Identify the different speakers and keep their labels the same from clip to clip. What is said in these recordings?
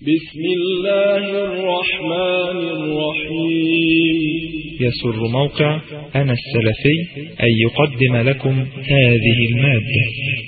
Speaker 1: بسم الله الرحمن الرحيم
Speaker 2: يسر موقع أنا السلفي أن يقدم لكم هذه المادة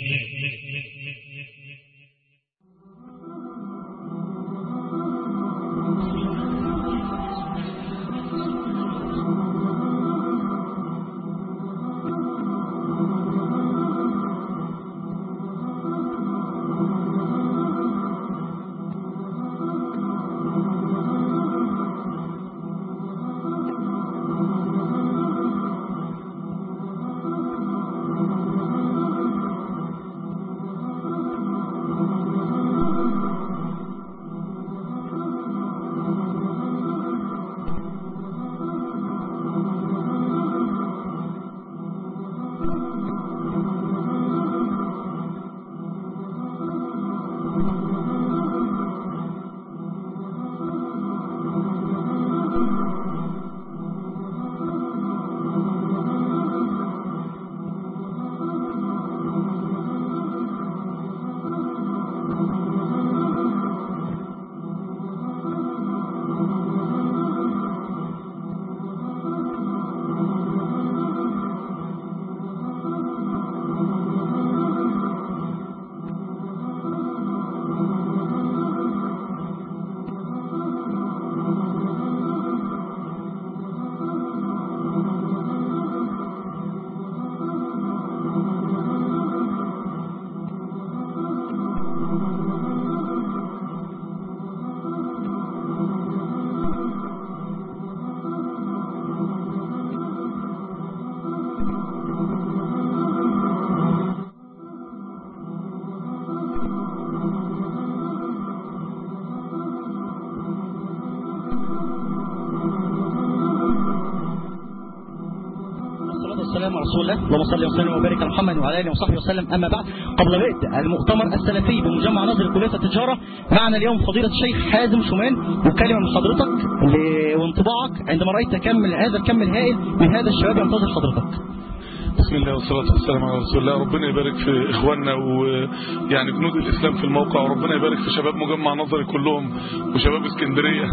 Speaker 3: والصلاة والسلام على رسول الله اللهم صل وسلم وبارك على محمد وعلى اله وصحبه وسلم اما بعد قبل بدء المؤتمر السلفي بمجمع نظر كليه التجاره معنا اليوم فضيله الشيخ حازم شومان وكلمه من حضرتك ل- وانطباعك عندما رايت كم من هذا الكم الهائل من هذا الشباب ينتظر حضرتك
Speaker 4: بسم الله والصلاة والسلام على رسول الله ربنا يبارك في إخواننا ويعني جنود الإسلام في الموقع وربنا يبارك في شباب مجمع نظري كلهم وشباب اسكندرية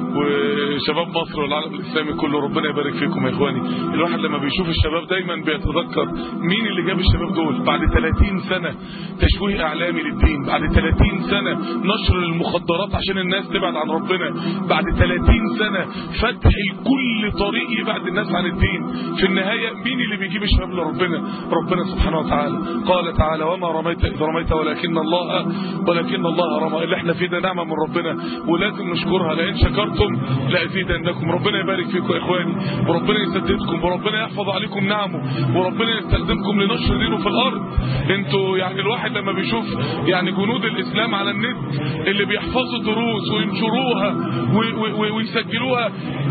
Speaker 4: وشباب مصر والعالم الإسلامي كله ربنا يبارك فيكم يا إخواني الواحد لما بيشوف الشباب دايما بيتذكر مين اللي جاب الشباب دول بعد 30 سنة تشويه إعلامي للدين بعد 30 سنة نشر المخدرات عشان الناس تبعد عن ربنا بعد 30 سنة فتح كل طريق يبعد الناس عن الدين في النهاية مين اللي بيجيب الشباب لربنا ربنا سبحانه وتعالى قال تعالى وما رميت إذ رميت ولكن الله ولكن الله رمى اللي احنا فيه ده نعمة من ربنا ولازم نشكرها لئن شكرتم لأزيدنكم ربنا يبارك فيكم يا إخواني وربنا يسددكم وربنا يحفظ عليكم نعمه وربنا يستخدمكم لنشر دينه في الأرض انتوا يعني الواحد لما بيشوف يعني جنود الإسلام على النت اللي بيحفظوا دروس وينشروها و- و- و- ويسجلوها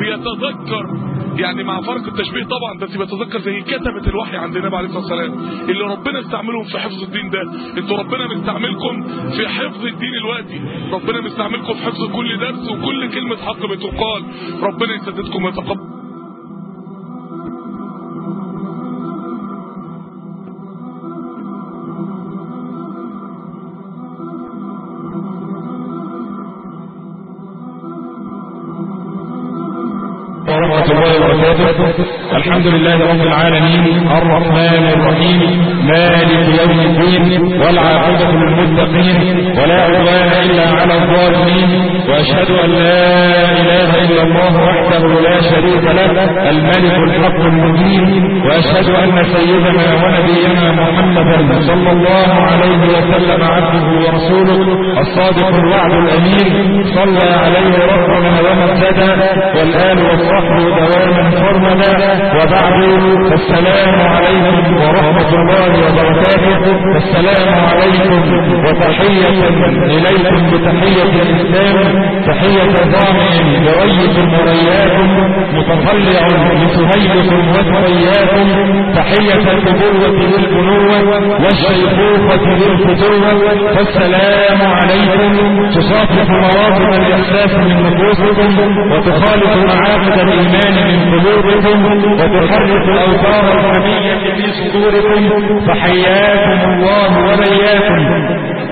Speaker 4: بيتذكر يعني مع فرق التشبيه طبعا بس بيتذكر زي كتبة الوحي عند النبي عليه الصلاة والسلام اللي ربنا استعملهم في حفظ الدين ده انتوا ربنا مستعملكم في حفظ الدين الوقتي ربنا مستعملكم في حفظ كل درس وكل كلمة حق بتقال ربنا يسددكم ويتقبل
Speaker 5: ورحمة الله وبركاته الحمد لله رب العالمين الرحمن الرحيم مالك يوم الدين والعاقبة للمتقين ولا عدوان إلا على الظالمين وأشهد أن لا إله إلا الله وحده لا شريك له الملك الحق المبين وأشهد أن سيدنا ونبينا محمدا صلى الله عليه وسلم عبده ورسوله الصادق الوعد الأمين صلى عليه ربنا ومن اهتدى والآل والصحب دواما فرمدا وبعد فالسلام عليكم ورحمة الله وبركاته السلام عليكم وتحية إليكم بتحية الإسلام تحية ضامع يريكم ورياكم متطلع لسهيلكم وثرياكم تحية الأبوة للبنوة والشيخوخة للفتوة فالسلام عليكم تصافح مراتب الإحساس من نفوسكم وتخالط معاقد الإيمان من قلوبكم وتحرك الأوتار الحمية في صدوركم فحياكم الله وبياكم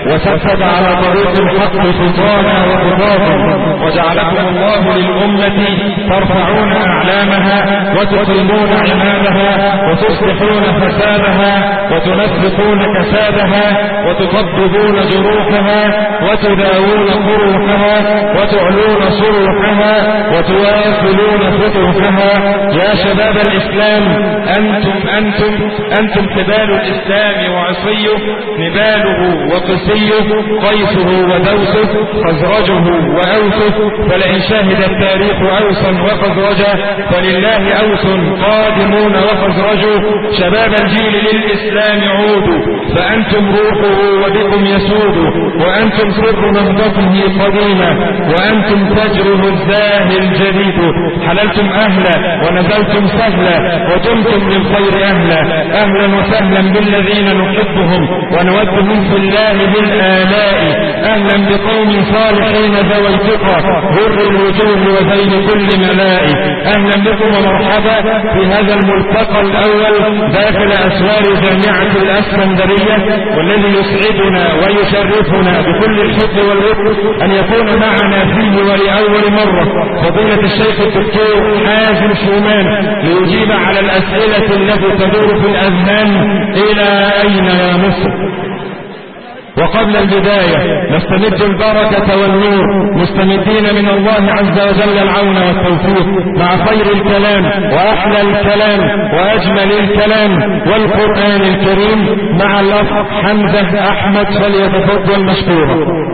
Speaker 5: وسدد على طريق الحق سلطانا وقضاة وجعلكم الله للأمة ترفعون أعلامها وتقيمون عمادها وتصلحون فسادها وتنفقون كسادها وتطببون جروحها وتداوون قروحها وتعلون صروحها وتواصلون فتوحها يا شباب الإسلام أنتم أنتم أنتم حبال الإسلام وعصيه نباله وقسيه قيسه ودوسه خزرجه وأوسه فلئن شهد التاريخ أوسا وخزرجا فلله أوس قادمون وخزرجوا شباب الجيل للإسلام عودوا فأنتم روحه وبكم يسود وأنتم سر نهضته قديما وأنتم فجره الزاهي الجديد حللتم أهلا ونزلتم سهلا ودمتم للخير أهلا أهلا وسهلا بالذين نحبهم ونودهم في الله بالآلاء أهلا بقوم صالحين ذوي التقى غر الوجوه وزين كل ملاء أهلا بكم ومرحبا في هذا الملتقى الأول داخل أسوار جامعة الأسكندرية والذي يسعدنا ويشرفنا بكل الحب والود أن يكون معنا فيه ولأول مرة فضيلة الشيخ الدكتور حازم شومان ليجيب على الأسئلة التي تدور في الأذهان إلى أين يا مصر وقبل البداية نستمد البركة والنور مستمدين من الله عز وجل العون والتوفيق مع خير الكلام وأحلى الكلام وأجمل الكلام والقرآن الكريم مع الأخ حمزة أحمد فليتفضل مشكورا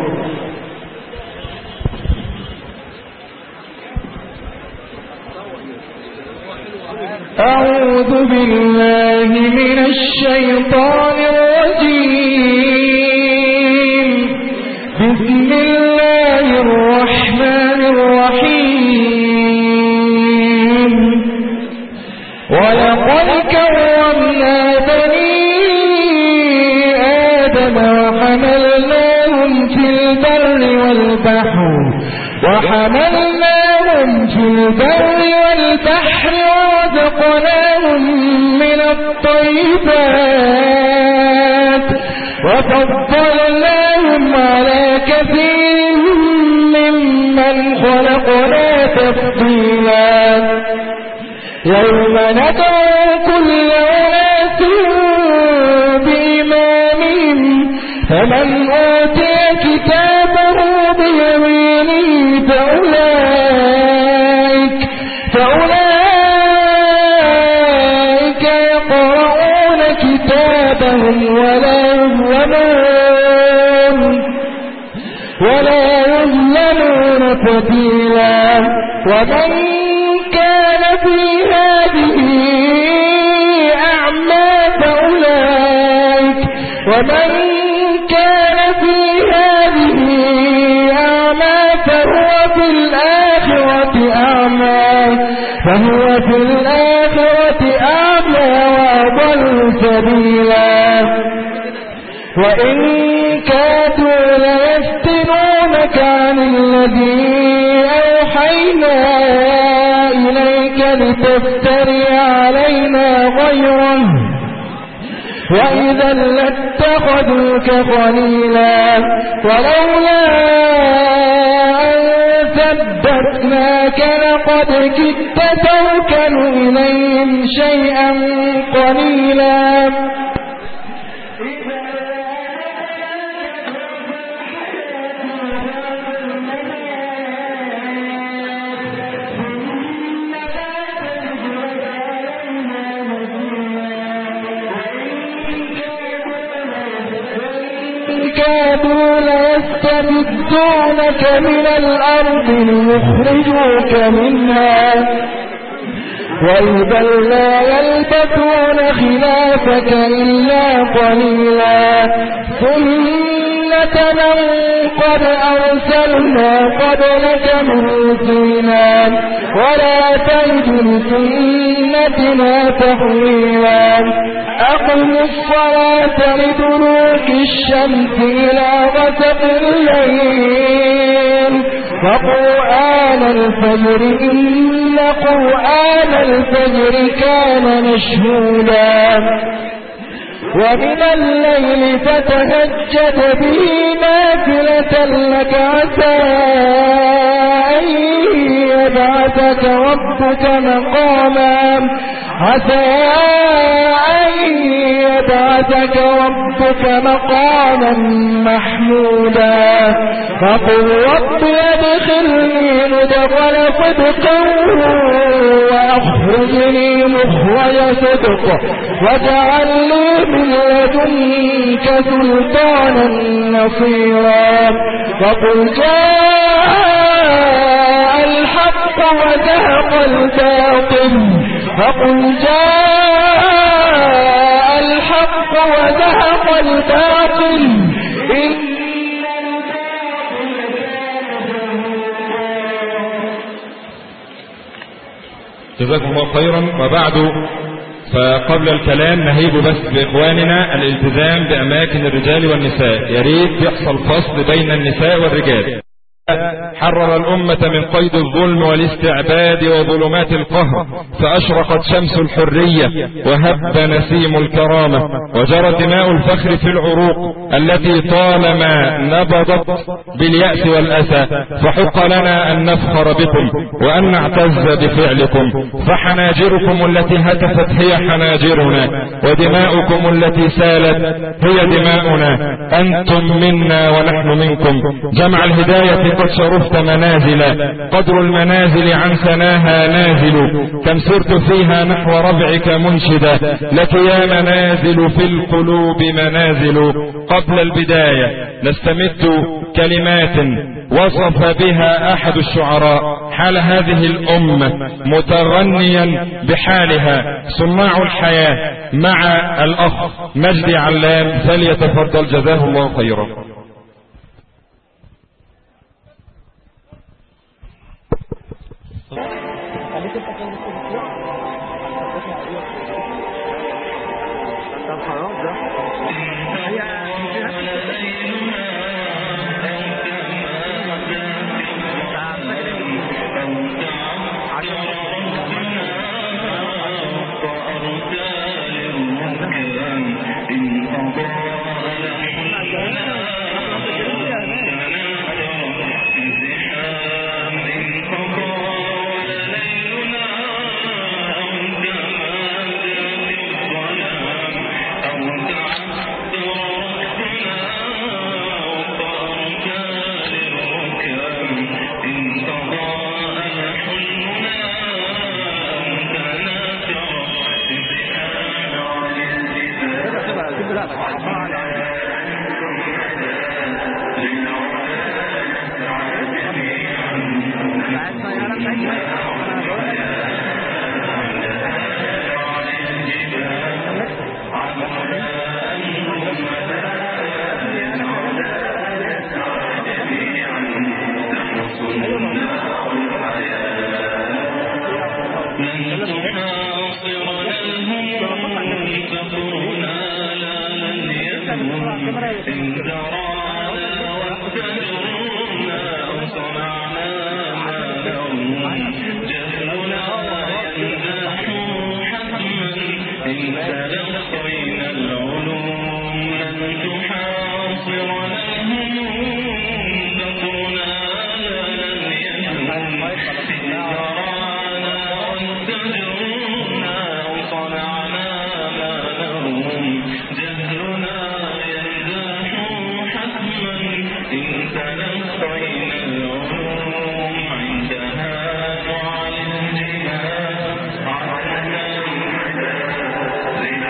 Speaker 6: أعوذ بالله من الشيطان الرجيم بسم الله الرحمن الرحيم ولقد كرمنا بني آدم وحملناهم في البر والبحر وحملناهم في البر والبحر ورزقناهم من الطيبات وفضلناهم على كثير ممن خلقنا تفضيلا يوم ندعو كل أناس بإمامهم فمن أوتي كتابه بيمينه فأولئك فأولئك يقرؤون كتابهم ولا يظلمون ولا يظلمون فتيلا ومن كان في هذه أعمى فأولئك ومن كان في هذه أعمى فهو في الآخرة أعمى فهو في الآخرة أعمى وأضل سبيلا وإن كادوا ليفتنونك عن الذي أوحينا إليك لتفتري علينا غيره وإذا لاتخذوك خليلا ولولا أن ثبتناك لقد كدت تركن إليهم شيئا قليلا كادوا ليستبدونك من الأرض ليخرجوك منها وإذا لا يلبثون خلافك إلا قليلا سنة من قد أرسلنا قبلك من رسلنا ولا تجد لسنتنا تحويلا أقم الصلاة لدلوك الشمس إلى غسق الليل وقرآن الفجر إن قرآن الفجر كان مشهودا ومن الليل فتهجد به نافلة لك عسى أن يبعثك ربك مقاما عسى أن يبعثك ربك مقاما محمودا فقل رب ادخلني مدخل صدق وأخرجني مخرج صدق واجعل لي من لدنك سلطانا نصيرا فقل جاء الحق وزهق الباطل فقل جاء الحق وزهق الباطل إن
Speaker 5: جزاكم الله خيرا وبعد فقبل الكلام نهيب بس بإخواننا الالتزام بأماكن الرجال والنساء يريد يحصل فصل بين النساء والرجال حرر الأمة من قيد الظلم والاستعباد وظلمات القهر فأشرقت شمس الحرية وهب نسيم الكرامة وجرت دماء الفخر في العروق التي طالما نبضت باليأس والأسى فحق لنا أن نفخر بكم وأن نعتز بفعلكم فحناجركم التي هتفت هي حناجرنا ودماؤكم التي سالت هي دماؤنا أنتم منا ونحن منكم جمع الهداية قد شرفت منازلا قدر المنازل عن سناها نازل كم سرت فيها نحو ربعك منشدا لك يا منازل في القلوب منازل قبل البداية نستمد كلمات وصف بها أحد الشعراء حال هذه الأمة متغنيا بحالها صناع الحياة مع الأخ مجدي علام فليتفضل جزاه الله خيرا
Speaker 7: عندها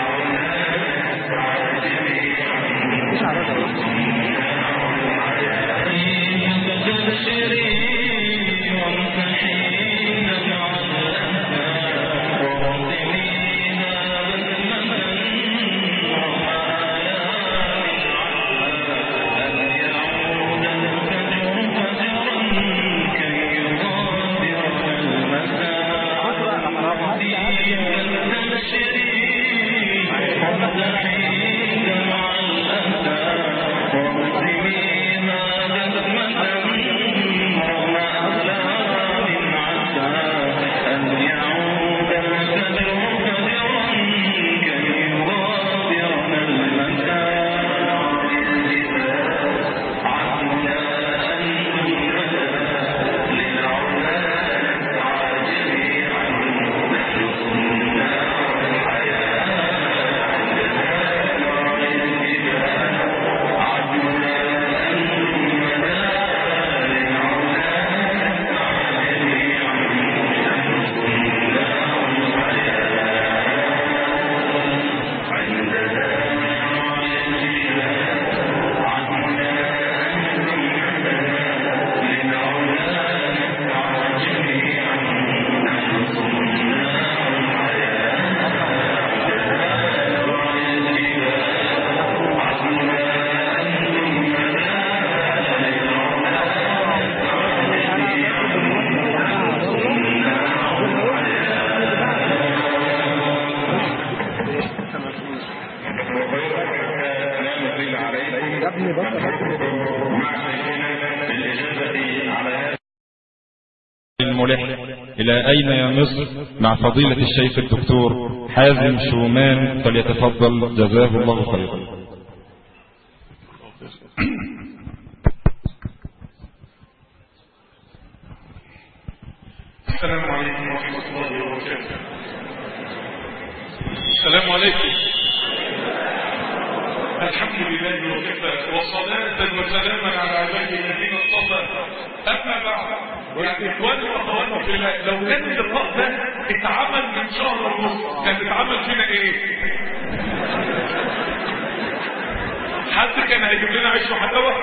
Speaker 5: الملح إلى أين يا مصر مع فضيلة الشيخ الدكتور حازم شومان فليتفضل جزاه الله خيرا
Speaker 4: السلام عليكم ورحمة الله وبركاته السلام عليكم الحمد لله وكفى وصلاة وسلاما على عباده الذين اصطفى أما بعد يعني إخواني وأخواتي في الله لو كان اللقاء ده اتعمل من شهر ونص كان اتعمل فينا إيه؟ حد كان هيجيب لنا عيش وحلاوة؟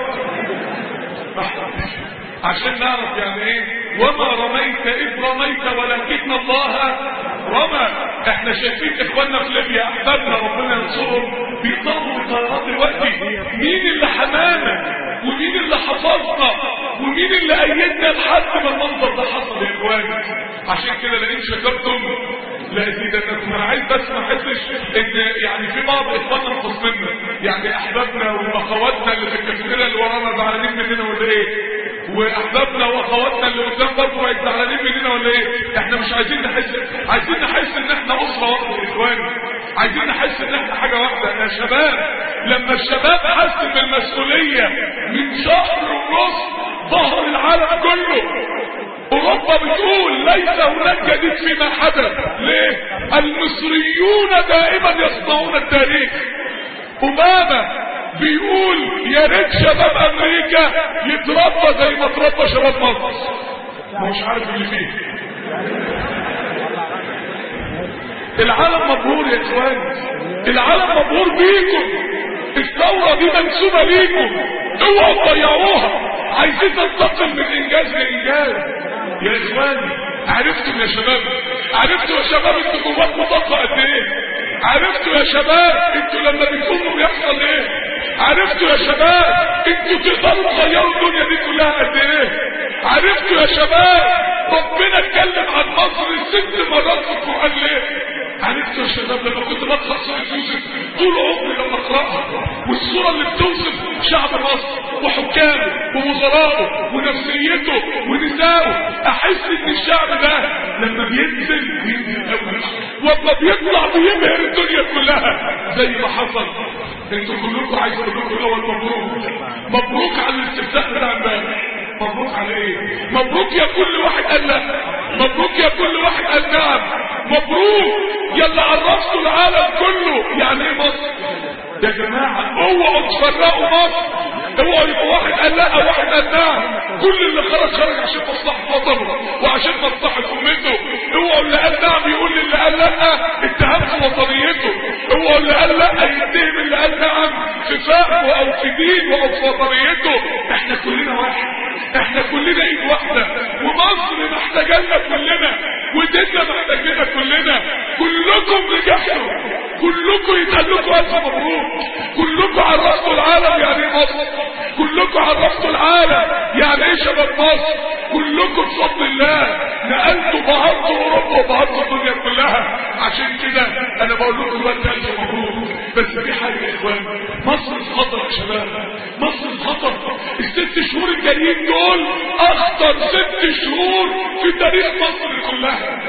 Speaker 4: عشان نعرف يعني ايه وما رميت اذ رميت ولكن الله رمى احنا شايفين اخواننا في ليبيا احبابنا ربنا ينصرهم بيطلعوا طيارات دلوقتي مين اللي حمانا ومين اللي حفظنا ومين اللي ايدنا لحد ما المنظر ده حصل يا اخواني عشان كده لئن شكرتم لازيدنكم انا عايز بس ما احسش ان يعني في بعض اخواننا الخصمنا يعني احبابنا واخواتنا اللي في الكافيتيريا اللي ورانا زعلانين مننا ولا ايه واحبابنا واخواتنا اللي قدام برضه بقت زعلانين مننا ولا ايه احنا مش عايزين نحس عايزين نحس ان احنا اسره واحده يا اخواني عايزين نحس ان احنا حاجه واحده يا شباب لما الشباب حس بالمسؤوليه من شهر ونص ظهر العالم كله اوروبا بتقول ليس هناك جديد فيما حدث ليه المصريون دائما يصنعون التاريخ اوباما بيقول يا ريت شباب امريكا يتربى زي ما تربى شباب مصر مش عارف اللي فيه العالم مبهور يا اخوان العالم مبهور بيكم الثورة دي منسوبة ليكم اوعوا تضيعوها عايزين تنتقل من انجاز لانجاز يا اخواني عرفتوا يا شباب عرفتوا يا شباب انتوا جواكم طاقة قد ايه عرفتوا يا شباب انتوا لما بتكونوا بيحصل ايه عرفتوا يا شباب انتوا تقدروا تغيروا الدنيا دي كلها قد ايه عرفتوا يا شباب ربنا اتكلم عن مصر ست مرات في القران ليه عرفتوا يا شباب لما كنت بقرا سوره يوسف طول عمري لما اقراها والصوره اللي بتوصف شعب مصر وحكامه ووزرائه ونفسيته ونسائه احس ان الشعب ده لما بينزل بينزل قوي وما بيطلع بيبهر الدنيا كلها زي ما حصل انتوا كلكم عايز اقول لكم الاول مبروك مبروك على الاستفتاء بتاع امبارح مبروك على ايه مبروك يا كل واحد قال لا مبروك يا كل واحد قال نعم مبروك يلا عرفتوا العالم كله يعني ايه مصر يا جماعة اوعوا تفرقوا مصر اوعوا يبقى واحد قال لا واحد قال نعم كل اللي خرج خرج عشان مصلحة وطنه وعشان مصلحة امته اوعوا اللي قال نعم يقول للي قال لا اتهام في وطنيته اوعوا اللي قال لا يتهم اللي قال نعم في فهمه او في دينه او في وطنيته احنا كلنا واحد احنا كلنا ايد واحدة ومصر محتاجانا كلنا وديننا محتاجنا كلنا كلكم نجحتوا كلكم يتقال لكم الف مبروك كلكم عرفتوا العالم يعني ايه مصر كلكم عرفتوا العالم يعني ايه شباب مصر كلكم بفضل الله نقلتوا بهرتوا اوروبا وبهرتوا الدنيا كلها عشان كده انا بقول لكم دلوقتي الف مبروك بس في حاجه يا اخوان مصر في خطر يا شباب مصر في خطر الست شهور الجايين دول اخطر ست شهور في تاريخ مصر كلها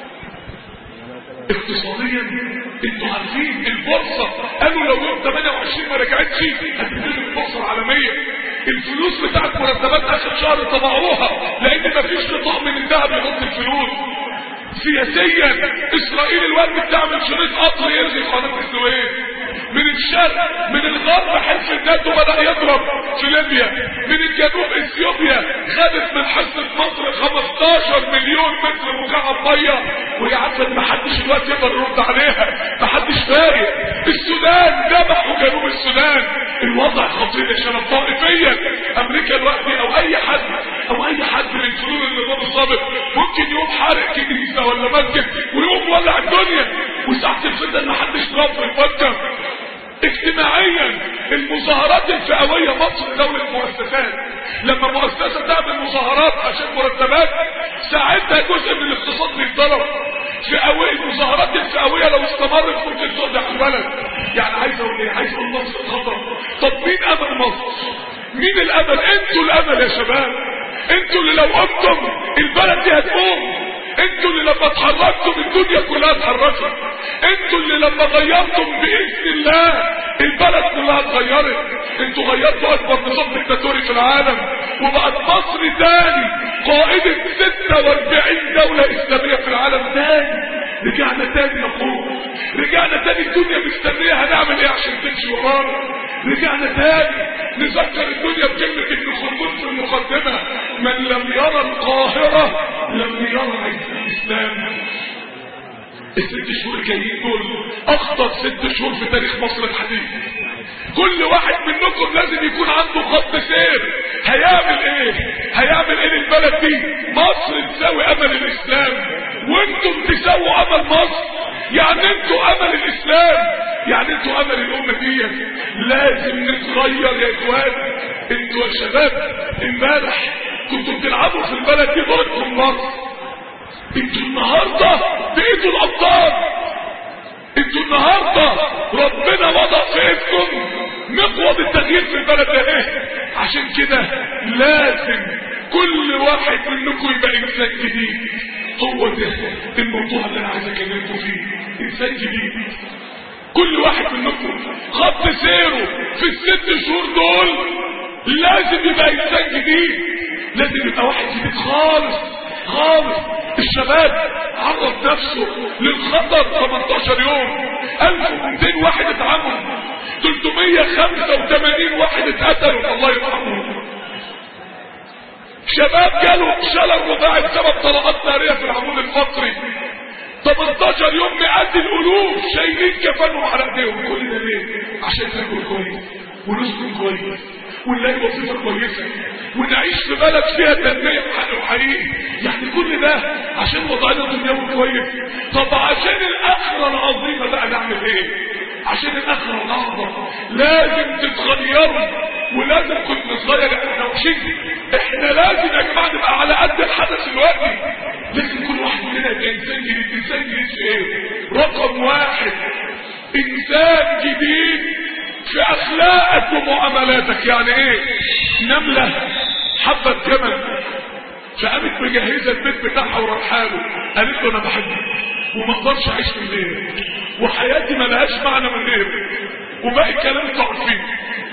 Speaker 4: اقتصاديا انتوا عارفين البورصه قالوا لو يوم 28 ما رجعتش هتنزل البورصه العالميه الفلوس بتاعت مرتبات اخر شهر طبعوها لان مفيش قطاع من الذهب يغطي الفلوس سياسيا اسرائيل الوقت بتعمل شريط قطر يلغي قناه السويس من الشرق من الغرب حلف الناتو بدا يضرب في ليبيا من الجنوب اثيوبيا خدت من حصه مصر 15 مليون متر مكعب ميه وهي عارفه ان محدش دلوقتي يقدر يرد عليها محدش فايق السودان ذبحوا جنوب السودان الوضع خطير يا شباب طائفيا امريكا دلوقتي او اي حد او اي حد من فنون النظام السابق ممكن يقوم حارق كنيسه ولا مسجد ويقوم ولع الدنيا وساعه الفتن محدش رافض يفكر اجتماعيا المظاهرات الفئوية مصر دولة مؤسسات لما مؤسسة تعمل مظاهرات عشان مرتبات ساعتها جزء من الاقتصاد بيتضرب فئوية المظاهرات الفئوية لو استمرت ممكن تقضي البلد يعني عايز اقول ايه عايز اقول مصر خطر طب مين امل مصر مين الامل انتوا الامل يا شباب انتوا اللي لو قمتم البلد دي هتقوم انتوا اللي لما اتحركتم الدنيا كلها اتحركت انتوا اللي لما غيرتم باذن الله البلد كلها اتغيرت انتوا غيرتوا اكبر نظام ديكتاتوري في العالم وبقت مصر تاني قائدة 46 دولة اسلامية في العالم تاني رجعنا تاني نقول رجعنا تاني الدنيا مستنية هنعمل ايه عشان تمشي ورانا رجعنا تاني نذكر الدنيا بكلمة ابن خلدون في المقدمة من لم يرى القاهرة لم يرى عز الاسلام الست شهور الجايين دول اخطر ست شهور في تاريخ مصر الحديث كل واحد منكم لازم يكون عنده خط سير هيعمل ايه هيعمل ايه للبلد دي مصر تساوي امل الاسلام وانتم تساووا امل مصر يعني انتوا امل الاسلام يعني انتوا امل الامه دي لازم نتغير يا اخوان انتوا يا شباب امبارح كنتوا بتلعبوا في البلد دي ضربكم مصر انتوا النهارده بقيتوا الابطال انتوا النهارده ربنا وضع في ايدكم مقوض التغيير في البلد ده ايه عشان كده لازم كل واحد منكم يبقى انسان جديد هو ده الموضوع اللي انا عايز اكلمكم فيه انسان جديد كل واحد منكم خط سيره في الست شهور دول لازم يبقى انسان جديد لازم يبقى واحد جديد خالص خالص الشباب عرض نفسه للخطر 18 يوم 1200 واحد اتعمل 385 واحد اتقتلوا الله يرحمهم شباب جاله شلل رباعي بسبب طلقات ناريه في العمود الفقري 18 يوم مئات الالوف شايلين كفانهم على ايديهم كل ده ليه؟ عشان ناكل كويس ونسكن كويس ونلاقي وظيفه كويسه ونعيش في بلد فيها تنميه حقيقي يعني كل ده عشان وضعنا دنيوي كويس طب عشان الاخره العظيمه بقى نعمل ايه؟ عشان الاخره العظيمه لازم تتغيروا ولازم كنت نتغير احنا وشيء احنا لازم يا جماعه نبقى على قد الحدث الوقتي لازم كل واحد مننا يبقى انسان جديد انسان جديد في ايه؟ رقم واحد انسان جديد في اخلاقك ومعاملاتك يعني ايه نملة حبت جمل فقامت مجهزة البيت بتاعها ورحاله قالت له انا بحبك وما اقدرش اعيش من غيرك وحياتي ما لهاش معنى من غيرك وباقي الكلام تعرفين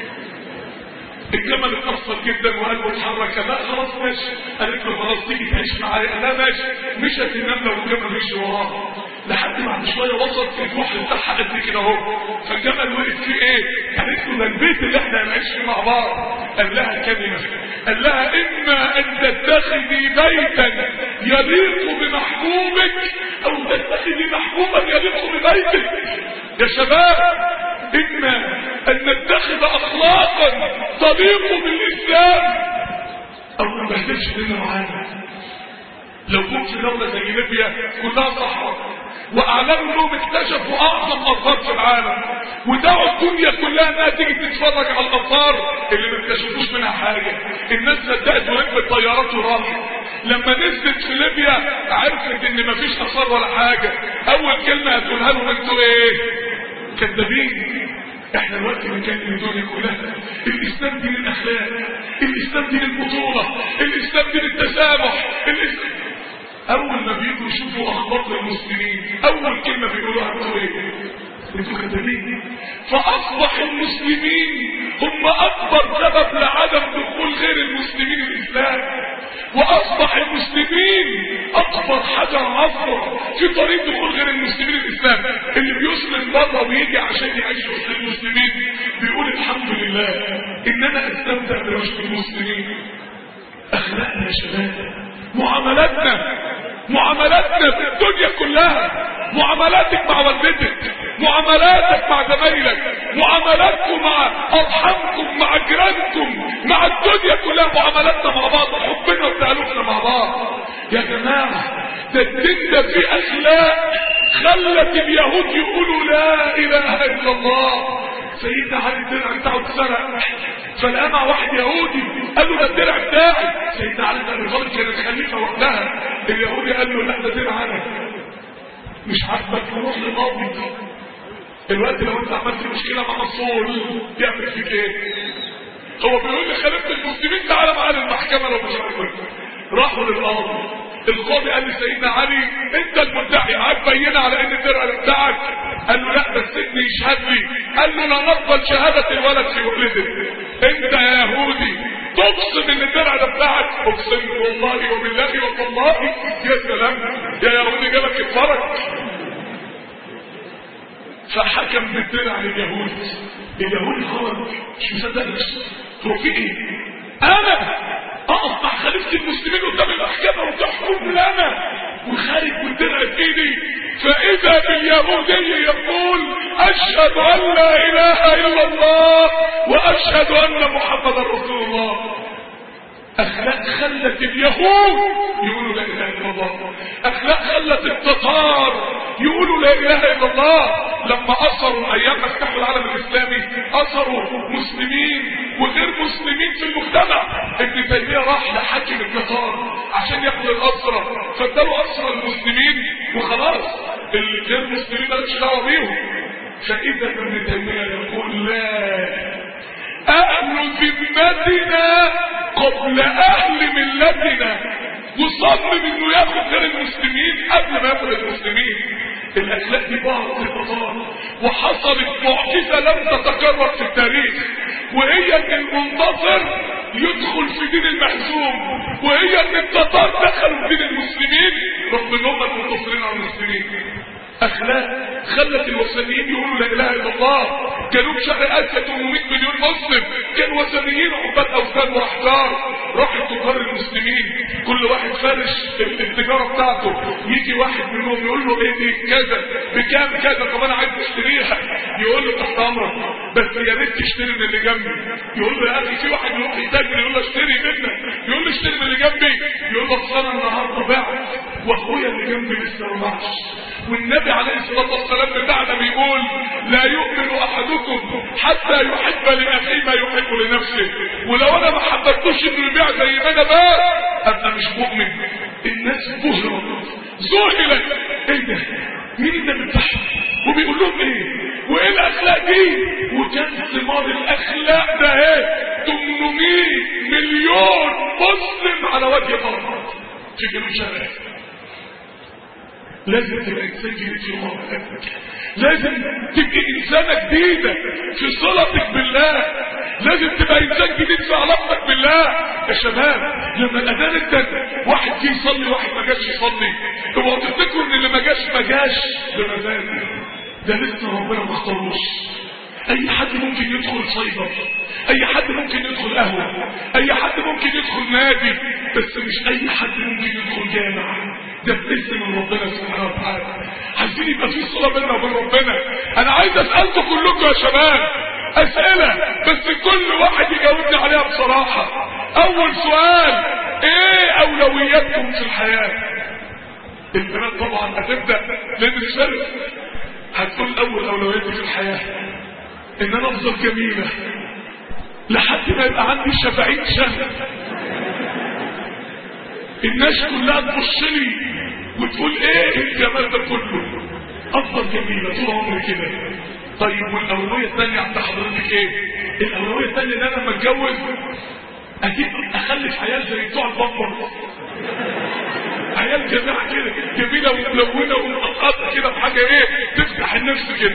Speaker 4: الجمل اتأثر جدا وقلبه اتحرك لا خلاص ماشي قالت له خلاص تيجي تعيش معايا لا ماشي مشت النملة والجمل مشي وراها لحد بعد شويه وصل في البحر بتاعها قد كده اهو فالجمل وقف فيه ايه؟ قالت له ده البيت اللي احنا هنعيش فيه مع بعض قال لها كلمه قال لها اما ان تتخذي بيتا يليق بمحبوبك او تتخذي محبوبا يليق ببيتك يا شباب اما ان نتخذ اخلاقا تليق بالاسلام او ما نبهدلش الدنيا معانا لو كنت في دولة زي ليبيا كلها صحراء واعلنوا انهم اكتشفوا اعظم اثار في العالم ودعوا الدنيا كلها انها تيجي تتفرج على الاثار اللي ما اكتشفوش منها حاجه الناس صدقت وركبت طيارات وراحت لما نزلت في ليبيا عرفت ان مفيش اثار ولا حاجه اول كلمه هتقولها لهم انتوا ايه كذابين احنا دلوقتي بنكلم الدنيا كلها الاسلام دين الاخلاق الاسلام دين البطوله الاسلام دين التسامح الاسلام اول ما بيجوا يشوفوا اخبار المسلمين اول كلمه بيقولوها انتوا ايه انتوا كذابين فاصبح المسلمين هم اكبر سبب لعدم دخول غير المسلمين الاسلام واصبح المسلمين اكبر حجر عصر في طريق دخول غير المسلمين الاسلام اللي بيسلم بره ويجي عشان يعيش وسط المسلمين بيقول الحمد لله ان انا استمتع برشد المسلمين اخلاقنا يا شباب معاملاتنا معاملاتنا في الدنيا كلها معاملاتك مع والدتك معاملاتك مع زمايلك معاملاتكم مع ارحامكم مع جيرانكم مع الدنيا كلها معاملاتنا مع بعض حبنا وتألفنا مع بعض يا جماعة ده الدين ده فيه اخلاق خلت اليهود يقولوا لا اله الا الله سيدنا علي الدرع بتاعه اتسرق فلقى مع واحد يهودي قال له ده الدرع بتاعي سيدنا علي بن ابي طالب كان الخليفه وقتها اليهودي قال له لا ده درع انا مش عاجبك نروح للقاضي دلوقتي لو انت عملت مشكله مع مسؤول يعمل فيك ايه هو بيقول لي خليفه المسلمين تعالى معانا المحكمه لو مش عارف راحوا للقاضي القاضي قال لسيدنا علي انت المدعي معاك بينه على ان الدرع بتاعك قال له لا بس ابني يشهد لي قال له لا نقبل شهاده الولد في ولده انت يا يهودي تقسم ان الدرع ده بتاعك اقسم والله وبالله وتالله يا سلام يا يهودي جابك الفرج فحكم بالدرع لليهود اليهودي خرج مش مصدق نفسه هو في ايه انا اقف مع خليفه المسلمين قدام المحكمه وتحكم لنا وخارج بالدرع في ايدي فاذا باليهودي يقول اشهد ان لا اله الا الله واشهد ان محمدا رسول الله اخلاق خلت اليهود يقولوا لا اله الا الله اخلاق خلت التتار يقولوا لا اله الا الله لما اثروا ايام فتحوا العالم الاسلامي اثروا مسلمين وغير مسلمين في المجتمع ابن تيميه راح لحاكم التتار عشان ياخد الاسرى فاداله اسرى المسلمين وخلاص الغير مسلمين مالكش دعوه بيهم فاذا ابن تيميه يقول لا أهل ذمتنا قبل أهل ملتنا وصمم إنه ياخد غير المسلمين قبل ما ياخد المسلمين الأخلاق دي بعض التطار وحصلت معجزة لم تتكرر في التاريخ وهي إن المنتصر يدخل في دين المهزوم وهي إن التتار دخلوا في دين المسلمين رغم إن هم المنتصرين على المسلمين اخلاق خلت الوثنيين يقولوا لا اله الا الله جنوب شرق اسيا 800 مليون مسلم كانوا وثنيين عباد اوثان واحجار راحوا تجار المسلمين كل واحد فارش التجاره بتاعته يجي واحد منهم يقول له ايه دي كذا بكام كذا طب انا عايز اشتريها يقول له تحت امرك بس يا ريت تشتري من اللي جنبي يقول له يا اخي في واحد يروح يتاجر يقول له اشتري منك يقول له اشتري من اللي جنبي يقول له اصل انا النهارده بعت واخويا اللي جنبي لسه ما باعش والنبي عليه الصلاة والسلام بتاعنا بيقول لا يؤمن أحدكم حتى يحب لأخيه ما يحب لنفسه ولو أنا ما حببتوش إنه يبيع زي ما أنا باع أبقى مش مؤمن الناس بهرت ذهلت إيه ده؟ مين ده بتاعهم؟ وبيقول لهم إيه؟ وإيه الأخلاق دي؟ وكان ثمار الأخلاق ده إيه؟ 800 مليون مسلم على وجه الأرض في جنوب شرق لازم تبقى انسان جديد في الله لازم تبقى انسانه جديده في صلتك بالله لازم تبقى انسان جديد في علاقتك بالله يا شباب لما الاذان ادن واحد جه يصلي واحد ما جاش يصلي اوعوا تفتكروا ان اللي ما جاش ما جاش بمزاج ده لسه ربنا ما اختاروش اي حد ممكن يدخل صيدل اي حد ممكن يدخل قهوه اي حد ممكن يدخل نادي بس مش اي حد ممكن يدخل جامع ده باسم من ربنا سبحانه وتعالى عايزين يبقى في صله بيننا وبين ربنا انا عايز اسالكم كلكم يا شباب اسئله بس كل واحد يجاوبني عليها بصراحه اول سؤال ايه اولوياتكم في الحياه البنات طبعا هتبدا لان الشرق هتقول اول اولوياتي في الحياه ان انا افضل جميله لحد ما يبقى عندي شفاعين شهر الناس كلها تبص لي وتقول ايه الجمال ده كله افضل جميله طول عمري كده طيب والاولويه الثانيه عند حضرتك ايه الاولويه الثانيه ان انا لما اتجوز اجيب اخلف عيال زي بتوع البامبر عيال جماعه كده جميله وملونه ومقطعه كده بحاجه ايه تفتح النفس كده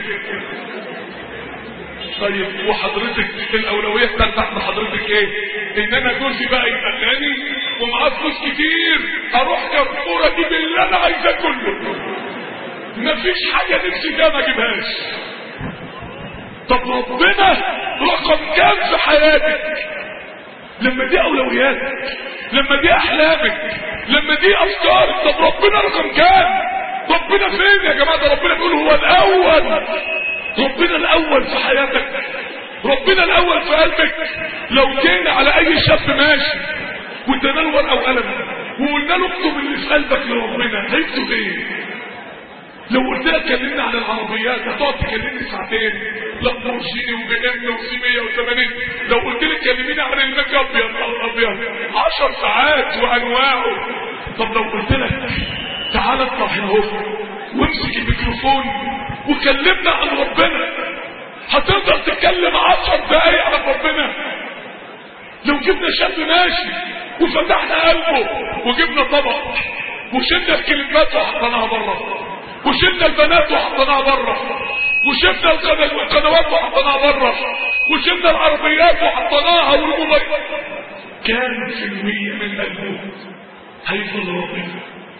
Speaker 4: طيب وحضرتك الاولويه الثالثه عند حضرتك ايه ان انا جوزي بقى يبقى غني ومعاه فلوس كتير اروح كرفوره اجيب اللي انا عايزاه كله مفيش حاجه نفسي فيها ما اجيبهاش طب ربنا رقم كام في حياتك لما دي اولوياتك لما دي احلامك لما دي افكارك طب ربنا رقم كام ربنا فين يا جماعه ده ربنا بيقول هو الاول ربنا الاول في حياتك ربنا الاول في قلبك لو جينا على اي شاب ماشي وادانا له ورقه وقلم وقلنا له اكتب اللي في قلبك لربنا هيكتب ايه لو قلت لك كلمني عن العربيات هتقعد تكلمني ساعتين لامبورجيني وبي ام وسي 180 لو قلت لك كلميني عن الميك اب يا نهار ابيض 10 ساعات وانواعه طب لو قلت لك تعالى اطلع هنا اهو وامسك الميكروفون وكلمنا عن ربنا هتقدر تتكلم عشر دقايق عن ربنا لو جبنا شاب ماشي وفتحنا قلبه وجبنا طبق وشلنا الكلمات وحطيناها بره وشلنا البنات وحطيناها بره وشلنا القنوات وحطيناها بره وشلنا العربيات وحطيناها والموبايل كام في المية من قلبه هيفضل ربنا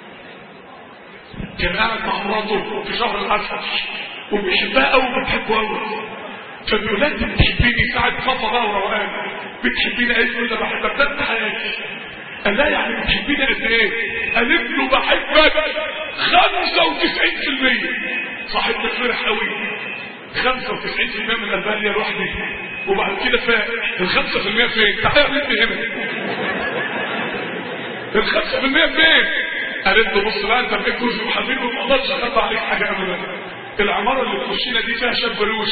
Speaker 4: كان قاعد مع مراته في شهر العسل وبيحبها قوي وبتحبه قوي فبيقول لها انت بتحبيني ساعة صفا بقى وروقان بتحبيني قالت له ده بحبك ده انت حياتي قال لها يعني بتحبيني قد ايه؟ قالت له بحبك 95% صاحبتك فرح قوي 95% من قلبها ليا لوحدي وبعد كده فاق ال 5% فين؟ تعالى يا بنتي هنا ال 5% فين؟ قالت له بص بقى انت بقيت جوزي وحبيبي وما اقدرش اخبي عليك حاجه ابدا العماره اللي تخشينا دي فيها شاب روش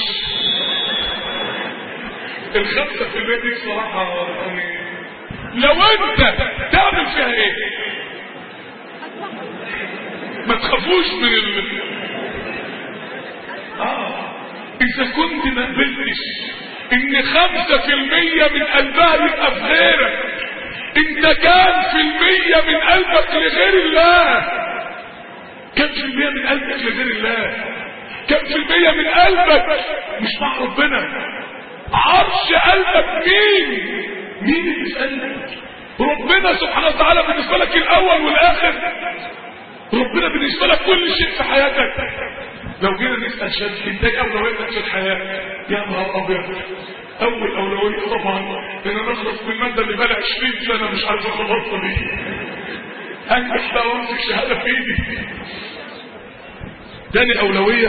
Speaker 4: ال 5% دي بصراحه يعني لو انت تعمل فيها ايه؟ ما تخافوش من ال اه اذا كنت ما قبلتش ان خمسة في المية من قلبها يبقى في غيرك انت كام في المية من قلبك لغير الله كم في المية من قلبك لغير الله كم في المية من قلبك مش مع ربنا عرش قلبك مين مين اللي في قلبك ربنا سبحانه وتعالى بالنسبة لك الاول والاخر ربنا بالنسبة لك كل شيء في حياتك لو جينا نسأل شاب انت ايه اولويتك في الحياة يا نهار ابيض اول اولوية طبعا ان انا اخلص من المادة اللي بقى 20 سنة مش عارف اخلصها دي انجح بقى وامسك شهادة في ايدي تاني اولوية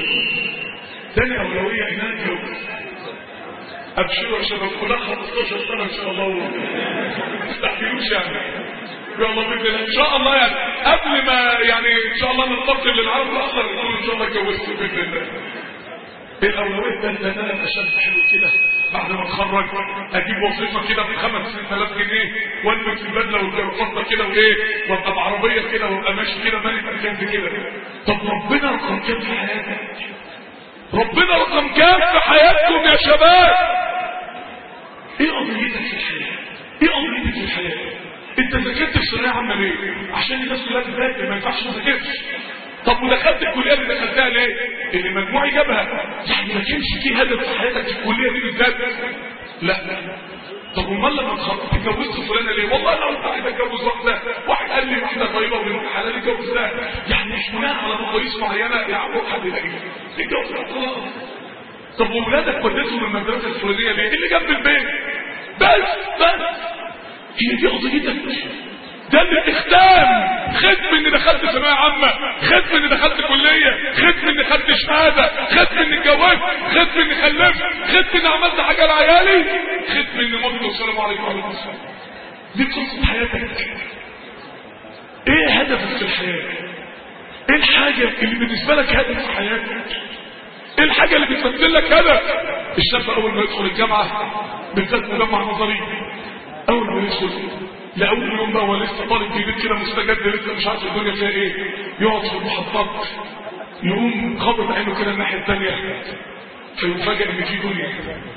Speaker 4: تاني اولوية ان انا اتجوز ابشروا يا شباب كلها 15 سنة ان شاء الله ما تستحملوش يعني يا الله باذن الله ان شاء الله يعني قبل ما يعني ان شاء الله ننتقل للعرض الاخر نقول ان شاء الله اتجوزت باذن الله الاولويه الثالثه ان انا ابقى شاب حلو كده بعد ما اتخرج اجيب وظيفه كده ب 5000 جنيه والبس البدله والقطه كده وايه وابقى بعربيه كده وابقى ماشي كده مالي مكان كده طب ربنا رقم كام في حياتك؟ ربنا رقم كام في حياتكم يا شباب؟ ايه قضيتك في الحياه؟ ايه قضيتك في الحياه؟ انت ذاكرت في ثانويه عامه ليه؟ عشان الناس كلها تذاكر ما ينفعش ما تذاكرش طب ودخلت الكليه اللي دخلتها ليه؟ اللي مجموعي جابها يعني ما كانش في هدف في حياتك في الكليه دي بالذات لا طب امال لما اتخرجت اتجوزت فلانه ليه؟ والله انا قلت عايز اتجوز واحده واحد قال لي واحده طيبه وبنت حلال اتجوزتها يعني مش بناء على مقاييس معينه يا عم حد يلاقيها اتجوزها خلاص طب واولادك وديتهم المدرسه الفلانيه ليه؟ اللي جنب البيت بس بس هي دي قضيتك ده الاختام ختم اني دخلت ثانويه عامه ختم اني دخلت كليه ختم اني خدت شهاده ختم اني اتجوزت ختم اني خلفت ختم اني عملت حاجه لعيالي ختم اني مت والسلام عليكم ورحمه الله دي قصه حياتك ايه هدفك في الحياه ايه الحاجه اللي بالنسبه لك هدف في حياتك ايه الحاجه اللي بتمثل لك هدف الشاب اول ما يدخل الجامعه بالذات مجمع نظري اول ما يدخل لاول يوم بقى هو لسه طالب جديد كده مستجد لسه مش عارف الدنيا فيها ايه يقعد في المحطات يقوم خابط عينه كده الناحيه الثانيه فيفاجئ ان في دنيا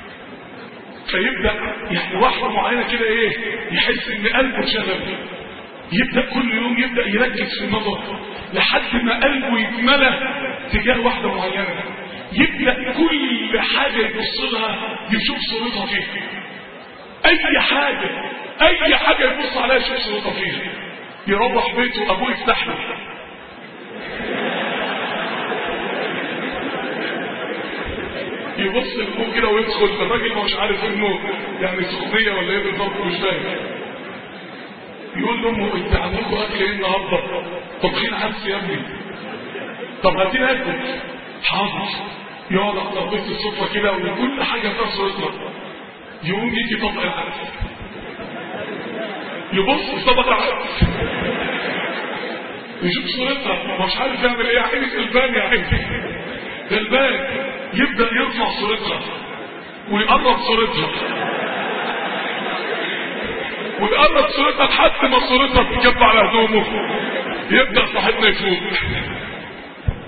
Speaker 4: فيبدا يعني واحده معينه كده ايه يحس ان قلبه شغل يبدا كل يوم يبدا يركز في النظر لحد ما قلبه يتملى تجاه واحده معينه يبدا كل حاجه يبص لها يشوف صورتها فيها اي حاجة اي حاجة يبص عليها يشوف صورتها فيها يروح بيته ابوه يفتح له يبص لابوه كده ويدخل الراجل مش عارف انه يعني سخنية ولا ايه بالظبط مش فاهم يقول لامه انت عندكم اكل ايه النهارده؟ طبخين عدس يا ابني طب هاتي ناكل حاضر يقعد على ترابيزه السفره كده وكل حاجه فيها صورتها يقوم يجي طبق العدس يبص في طبق العدس يشوف صورتها مش عارف يعمل ايه عيني غلبان يا عيني غلبان يبدا يرفع صورتها ويقرب صورتها ويقرب صورتها لحد ما صورتها تتجب على هدومه يبدا صاحبنا يفوق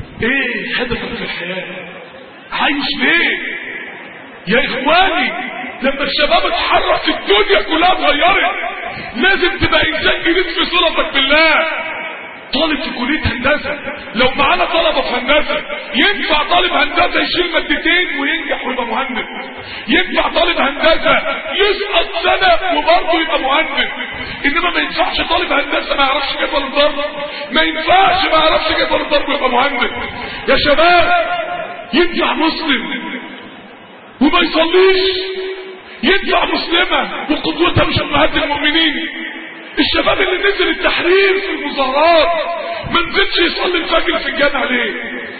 Speaker 4: ايه هدفك في الحياه عايش ليه يا اخواني لما الشباب اتحرك الدنيا كلها اتغيرت لازم تبقى انسان جديد في صلتك بالله طالب في كلية هندسة لو معانا طلبة في هندسة ينفع طالب هندسة يشيل مادتين وينجح ويبقى مهندس ينفع طالب هندسة يسقط سنة وبرضه يبقى مهندس انما ما ينفعش طالب هندسة ما يعرفش جدول الضرب ما ينفعش ما يعرفش جدول الضرب ويبقى مهندس يا شباب ينفع مسلم وما يصليش ينفع مسلمة وقدوتها مش امهات المؤمنين الشباب اللي نزل التحرير في المظاهرات ما نزلش يصلي الفجر في الجامع ليه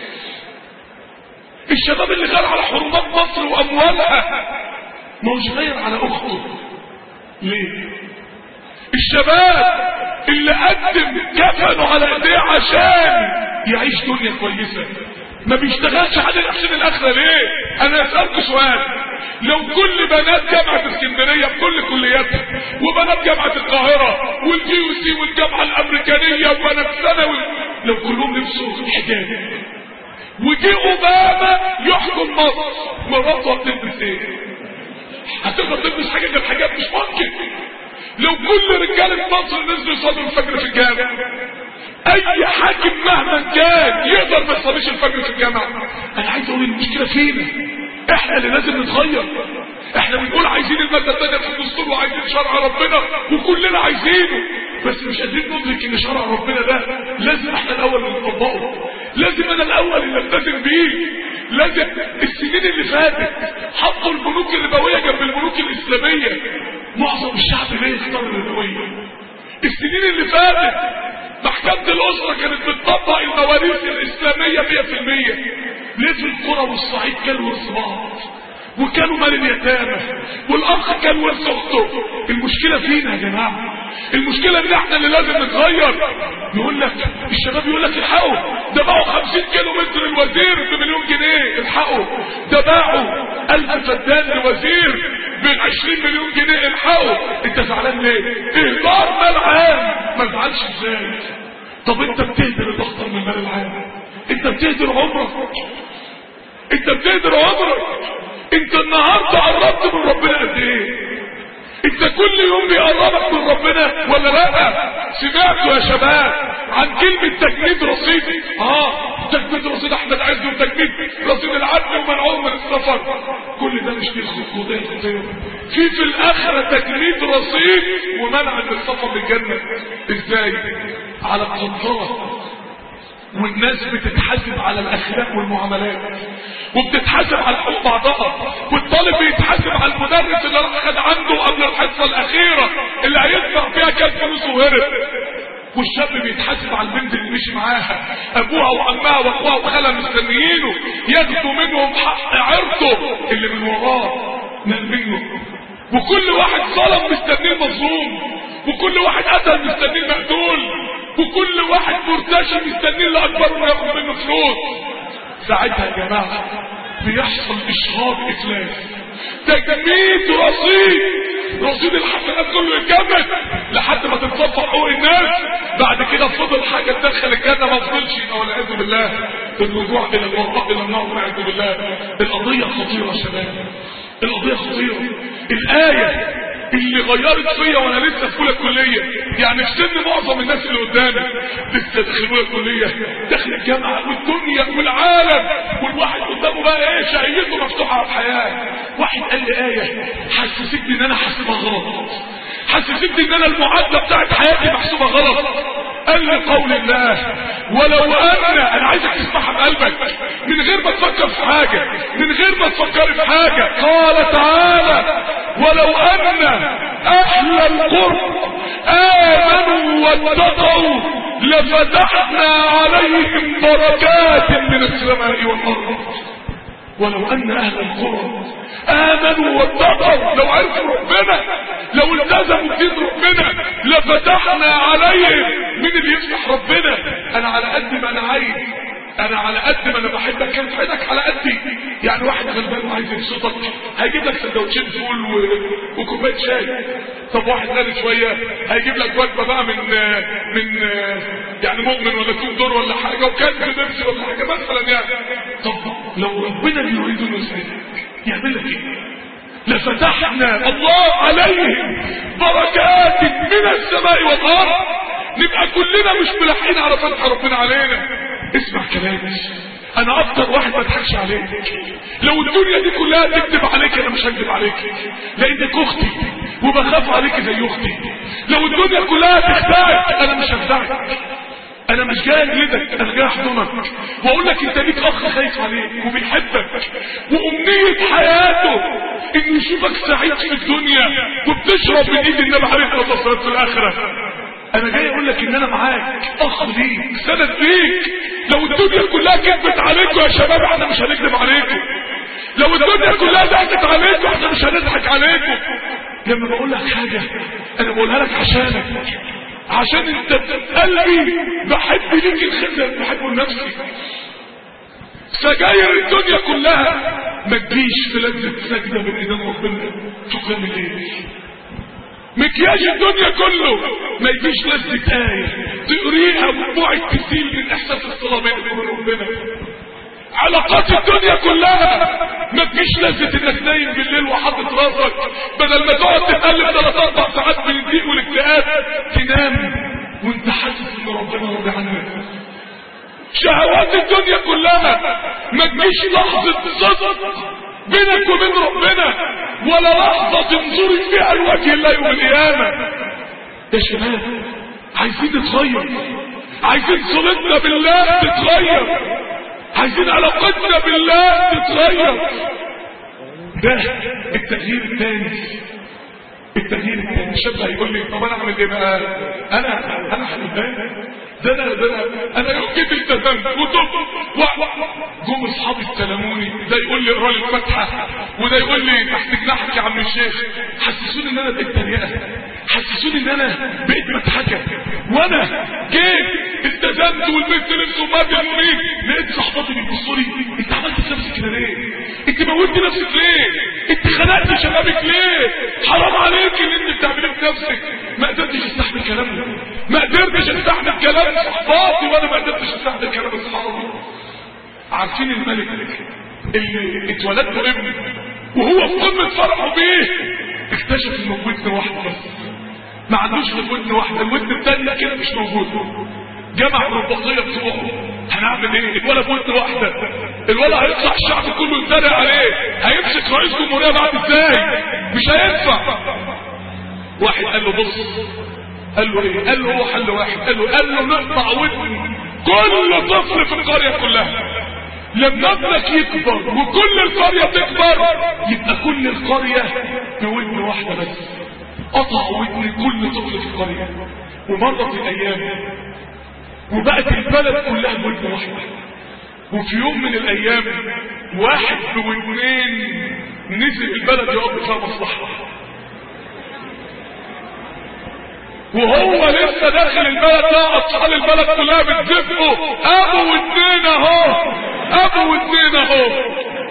Speaker 4: الشباب اللي غير على حرمات مصر واموالها ما هوش غير على اخته ليه الشباب اللي قدم كفنه على ايديه عشان يعيش دنيا كويسه ما بيشتغلش على عشان الاخره ليه انا اسالكم سؤال لو كل بنات جامعة اسكندرية بكل كلياتها وبنات جامعة القاهرة والجي يو سي والجامعة الامريكانية وبنات ثانوي لو كلهم لبسوا حجاب وجي اوباما يحكم مصر مراته هتلبس ايه؟ هتقدر تلبس حاجة غير الحجاب مش ممكن لو كل رجالة مصر نزلوا يصلوا الفجر في الجامع اي حاكم مهما كان يقدر ما يصليش الفجر في الجامع انا عايز اقول المشكله فينا احنا اللي لازم نتغير احنا بنقول عايزين الماده الثانيه في الدستور وعايزين شرع ربنا وكلنا عايزينه بس مش قادرين ندرك ان شرع ربنا ده لازم احنا الاول اللي نطبقه لازم انا الاول اللي التزم بيه لازم السنين اللي فاتت حطوا البنوك الربويه جنب البنوك الاسلاميه معظم الشعب ليه يختار الربويه السنين اللي فاتت محكمة الأسرة كانت بتطبق المواريث الإسلامية 100% ليه في القرى والصعيد كانوا ارتباط وكانوا مال اليتامى والاخ كان ورث اخته المشكله فينا يا جماعه المشكله ان احنا اللي لازم نتغير يقول لك الشباب يقول لك الحقوا ده باعوا 50 كيلو متر الوزير بمليون جنيه الحقوا ده باعوا 1000 فدان لوزير ب 20 مليون جنيه الحقوا انت زعلان ليه؟ اهدار مال عام ما تزعلش ازاي؟ طب انت بتهدر الاخطر من المال العام انت بتهدر عمرك انت بتهدر عمرك انت النهارده قربت من ربنا قد ايه انت كل يوم بيقربك من ربنا ولا لا سمعتوا يا شباب عن كلمة تجميد رصيد اه تجميد رصيد احمد عز وتجميد رصيد العدل ومنعهم من السفر كل ده مش بيخص ده في في الاخرة تجميد رصيد ومنع من السفر للجنة ازاي على القنطرة والناس بتتحاسب على الاخلاق والمعاملات وبتتحاسب على حقوق بعضها والطالب بيتحاسب على المدرس اللي راح خد عنده قبل الحصه الاخيره اللي هيدفع فيها كام فلوس وهرب والشاب بيتحاسب على البنت اللي مشي معاها ابوها وعمها واخوها وخالها مستنيينه ياخدوا منهم حق عرضه اللي من وراه من منه وكل واحد ظلم مستنيه مظلوم وكل واحد قتل مستنيه مقتول وكل واحد مرتشي مستنيه اللي اكبر وياخد منه فلوس ساعتها يا جماعه بيحصل اشهار افلاس تجميد رصيد رصيد الحسنات كله يتجمد لحد ما تتصفى حقوق الناس بعد كده فضل حاجه تدخل الجنه ما فضلش والعياذ بالله الرجوع الى الله الى النار والعياذ بالله القضيه خطيره يا شباب القضيه خطيره الايه اللي غيرت فيا وانا لسه في اولى كليه يعني في سن معظم الناس اللي قدامي لسه داخل اولى كليه داخل الجامعه والدنيا والعالم والواحد قدامه بقى ايه شهيته مفتوحه على الحياه واحد قال لي ايه حسستني ان انا حاسبها غلط حسستني ان انا المعادله بتاعت حياتي محسوبه غلط قال لي قول الله ولو ان انا عايزك تسمعها بقلبك من غير ما تفكر في حاجه من غير ما تفكر في حاجه قال تعالى ولو ان اهل القرى امنوا واتقوا لفتحنا عليهم بركات من السماء والارض ولو ان اهل القرى امنوا واتقوا لو عرفوا ربنا لو التزموا بدين ربنا لفتحنا عليهم مين اللي يفتح ربنا انا على قد ما انا عايز انا على قد ما انا بحبك كان حياتك على قدي يعني واحد غلبان وعايز يبسطك هيجيب لك سندوتشين فول و... وكوبايه شاي طب واحد غالي شويه هيجيب لك وجبه بقى من من يعني مؤمن ولا كوب دور ولا حاجه وكان بيبسي ولا حاجه مثلا يعني طب لو ربنا يريد انه يسعدك يعمل لك ايه لفتحنا الله عليهم بركات من السماء والارض نبقى كلنا مش ملاحقين على فتح ربنا علينا اسمع كلامي انا اكتر واحد ما اضحكش عليك لو الدنيا دي كلها تكذب عليك انا مش هكذب عليك لانك اختي وبخاف عليك زي اختي لو الدنيا كلها تخدعك انا مش هخدعك انا مش جاي اجلدك انا جاي احضنك واقول لك انت ليك اخ خايف عليك وبيحبك وامنيه حياته انه يشوفك سعيد في الدنيا وبتشرب من ايد النبي عليه الصلاه والسلام في الاخره انا جاي اقول لك ان انا معاك اخ ليك سند ليك لو الدنيا كلها كذبت عليكم يا شباب احنا مش هنكذب عليكم لو الدنيا كلها ضحكت عليكم احنا مش هنضحك عليكم لما بقول لك حاجه انا بقولها لك عشانك عشان انت قلبي بحب ليك الخير اللي بحبه لنفسي سجاير الدنيا كلها ما تجيش في لذة سجدة من ايدين ربنا في قيام الليل مكياج الدنيا كله ما يجيش لذة آية تقريها ودموعك تسيل من احساس الصلاة بينك وبين ربنا علاقات الدنيا كلها ما تجيش لذة انك نايم بالليل وحاطط راسك بدل ما تقعد تتقلب ثلاث اربع ساعات من الضيق والاكتئاب تنام وانت حاسس ان ربنا راضي عنك شهوات الدنيا كلها ما تجيش لحظة صدق بينك وبين ربنا ولا لحظة تنظري فيها لوجه الله يوم القيامة يا شباب عايزين نتغير عايزين صلتنا بالله تتغير عايزين علاقتنا بالله تتغير ده التغيير الثاني التغيير الثاني الشاب هيقول لي طب انا اعمل ايه بقى انا انا حلفان ده انا ده انا انا يوم جيت التزمت وتوب جم اصحابي استلموني ده يقول لي اقرا لي الفاتحه وده يقول لي تحت جناحك يا عم الشيخ حسسوني ان انا بقيت تريقه حسسوني ان انا بقيت مضحكه وانا جيت التزمت والبنت لبسه مات المنيب لقيت صحباتي بيبصوا لي انت عملت في نفسك كده ليه؟ انت موتت نفسك ليه؟ انت خنقت شبابك ليه؟ حرام عليك اللي انت بتعمله في نفسك ما قدرتش استحمل كلامهم ما قدرتش استحمل كلام صحباتي وانا ما قدرتش استحمل كلام اصحابي عارفين الملك اللي اتولد له ابن وهو في قمه فرحه بيه اكتشف انه ودن واحده بس ما عندوش غير ودن واحده الودن الثانيه كده مش موجود جمع الرباطيه بتوعه هنعمل ايه الولد ودن واحده الولد هيطلع الشعب كله يتريق عليه هيمسك رئيس جمهوريه بعد ازاي مش هينفع واحد قال له بص قال له ايه قال له هو حل واحد قال له قال له نقطع ودن كل طفل في القريه كلها لما ابنك يكبر وكل القريه تكبر يبقى كل القريه بودن واحده بس قطع ودن كل طفل في القريه ومرت الايام وبقت البلد كلها بودن واحده وفي يوم من الايام واحد بودنين نزل البلد يقضي فيها مصلحه وهو لسه داخل البلد ده اطفال البلد كلها بتزفه ابو واتنين اهو ابو واتنين اهو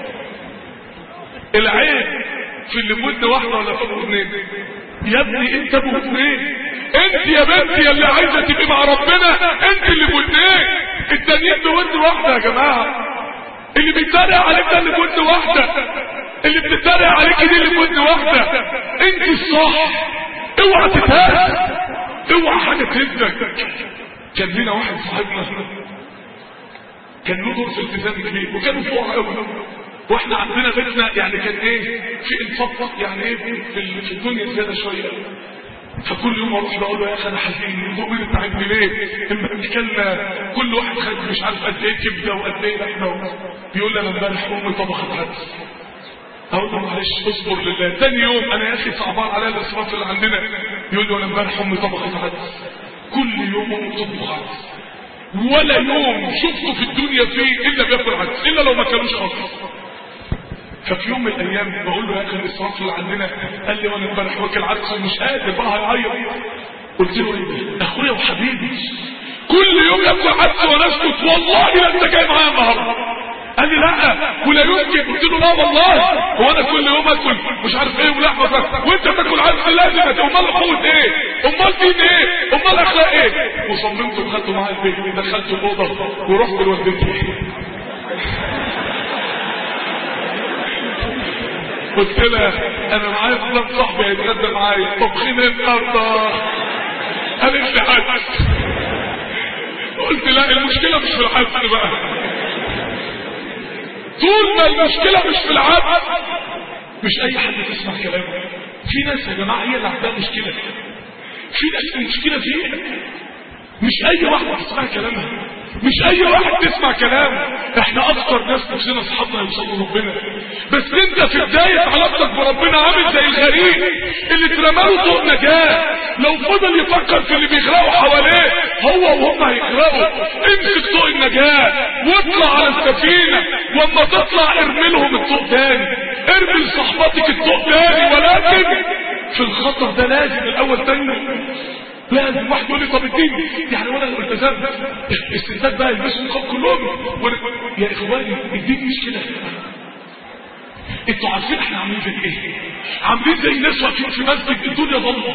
Speaker 4: العيب في اللي بود واحده ولا في ابو اتنين يا ابني انت ابو اتنين انت يا بنتي اللي عايزه تبقي مع ربنا انت اللي بودنين التانيين بود واحده يا جماعه اللي بيتريق عليك ده اللي بود واحده اللي بتتريق عليك دي اللي بود واحده انت الصح اوعى تتهز اوعى حاجه تهزك كان لنا واحد صاحبنا كان له دور في التزام كبير وكانوا فوق قوي واحنا عندنا بيتنا يعني كان ايه في انفاق يعني ايه في في الدنيا زياده شويه فكل يوم اروح بقول له يا اخي انا حزين المؤمن انت عاجبني ليه؟ اما كلنا كل واحد خد مش عارف قد ايه كبده وقد ايه لحمه بيقول لي انا امبارح امي طبخت عدس اقول له معلش اصبر لله تاني يوم انا يا اخي صعبان عليا الاسراف اللي عندنا يقول لي انا امبارح امي طبخت عدس كل يوم امي تطبخ عدس ولا يوم شفته في الدنيا فيه الا بياكل عدس الا لو ما كانوش خالص ففي يوم من الايام بقول له يا اخي الاسراف اللي عندنا قال لي وانا امبارح واكل عدس ومش قادر بقى هيعيط قلت له ايه ده اخويا وحبيبي كل يوم ياكل عدس وانا اسكت والله لا انت جاي معايا النهارده قال لي لا ولا يمكن قلت له لا والله هو انا كل يوم اكل مش عارف ايه ولحمه بس وانت تاكل عدس لازم امال قوه ايه امال دين ايه امال اخلاق ايه وصممت ودخلت معاه البيت دخلت الاوضه ورحت لوالدتي قلت لها انا معايا فلان صاحبي هيتغدى معايا طبخين ايه النهارده قالت لي عدس قلت لا المشكله مش في العدس بقى طول ما المشكله مش في العدس مش اي حد تسمع كلامه في ناس يا جماعه هي اللي عندها مشكله في ناس المشكله فيها مش اي واحده تسمع كلامها مش اي واحد تسمع كلامه احنا اكتر ناس نفسنا اصحابنا يوصلوا لربنا بس انت في بداية علاقتك بربنا عامل زي الغريق اللي اترماله طوق نجاة لو فضل يفكر في اللي بيغرقوا حواليه هو وهم هيغرقوا امسك طوق النجاة واطلع على السفينة واما تطلع ارمي لهم الطوق تاني ارمي لصحباتك الطوق تاني ولكن في الخطر ده لازم الاول تاني لازم واحد يقول لي طب الدين يعني وانا لو التزمت الستات بقى يلبسوا النقاب كلهم وانا يا اخواني الدين مش كده انتوا عارفين احنا عاملين زي ايه عاملين زي ناس واقفين في مسجد الدنيا ضلمه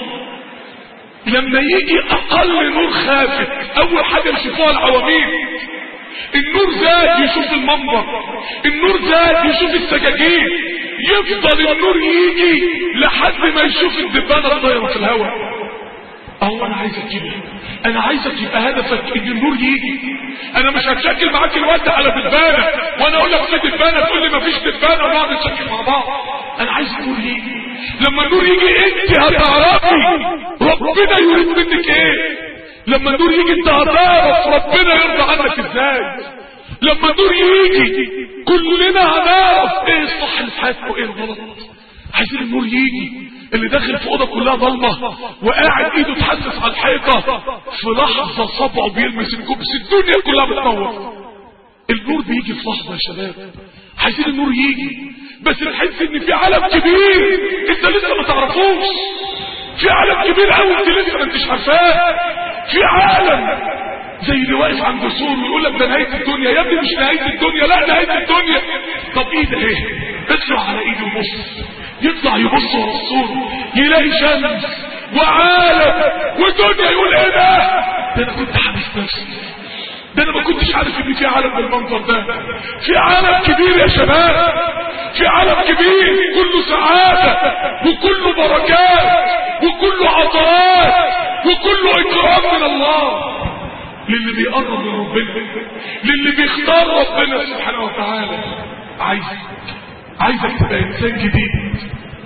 Speaker 4: لما يجي اقل نور خافت اول حاجه يشوفوها العواميد النور زاد يشوف المنبر النور زاد يشوف السجاجيد يفضل النور يجي لحد ما يشوف الدبانه الطايره في الهواء اهو انا عايزك كده انا عايزك يبقى هدفك ان النور يجي انا مش هتشكل معاك الوقت على دبانه وانا اقول لك في دبانه تقول لي مفيش دبانه ونقعد نتشكل مع بعض انا عايز النور يجي لما النور يجي انت هتعرفي ربنا يريد منك ايه لما النور يجي انت هتعرف ربنا يرضى عنك ازاي لما النور يجي كلنا هنعرف ايه الصح اللي في حياتك وايه الغلط عايزين النور يجي اللي داخل في اوضه كلها ضلمه وقاعد ايده تحسس على الحيطه في لحظه صبعه بيلمس الكوبس الدنيا كلها بتنور النور بيجي في لحظه يا شباب عايزين النور يجي بس تحس ان في عالم كبير انت لسه ما تعرفوش في عالم كبير قوي انت لسه ما انتش عارفاه في عالم زي اللي واقف عند سور ويقول لك ده نهايه الدنيا يا ابني مش نهايه الدنيا لا نهايه الدنيا طب ايه ده ايه اطلع على ايده وبص يطلع يبص ورا السور يلاقي شمس وعالم ودنيا يقول ايه ده ده انا كنت حابس نفسي ده انا ما كنتش عارف ان في عالم بالمنظر ده في عالم كبير يا شباب في عالم كبير كله سعادة وكله بركات وكله عطاءات وكله اكرام من الله للي بيقرب من ربنا للي بيختار ربنا سبحانه وتعالى عايزك عايزك تبقى انسان جديد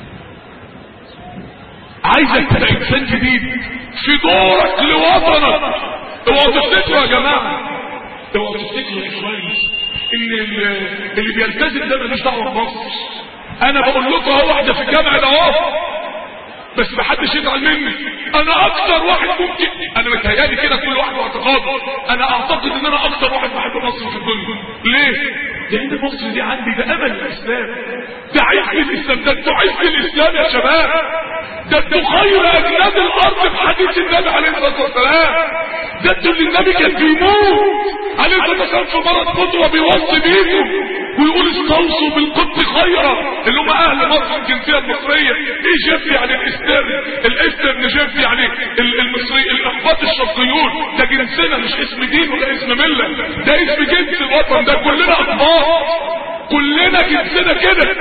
Speaker 4: عايزك تبقى انسان جديد في دورك لوطنك اوعوا تفتكروا يا جماعه اوعوا تفتكروا يا اخواني ان اللي بيلتزم ده ملوش دعوه بمصر انا بقول لكم اهو واحده في الجامعه ده اهو بس محدش يزعل مني انا اكتر واحد ممكن انا متهيالي كده كل واحد واعتقاده انا اعتقد ان انا اكتر واحد بحب مصر في الدنيا ليه لان مصر دي عندي ده امل الاسلام ده عز الاسلام ده انتوا عز الاسلام يا شباب ده انتوا خير اجناد الارض في حديث النبي عليه الصلاه والسلام ده انتوا اللي النبي كان بيموت عليه الصلاه والسلام في مرض قدوه بيوصي بيكم ويقول استوصوا بالقدس خيرا اللي هم اهل مصر الجنسيه المصريه ايه جف يعني الاستر الاستر جف يعني المصري الاخوات الشرقيون ده جنسنا مش اسم دين ولا اسم مله ده اسم جنس الوطن ده كلنا اطباق كلنا جنسنا كده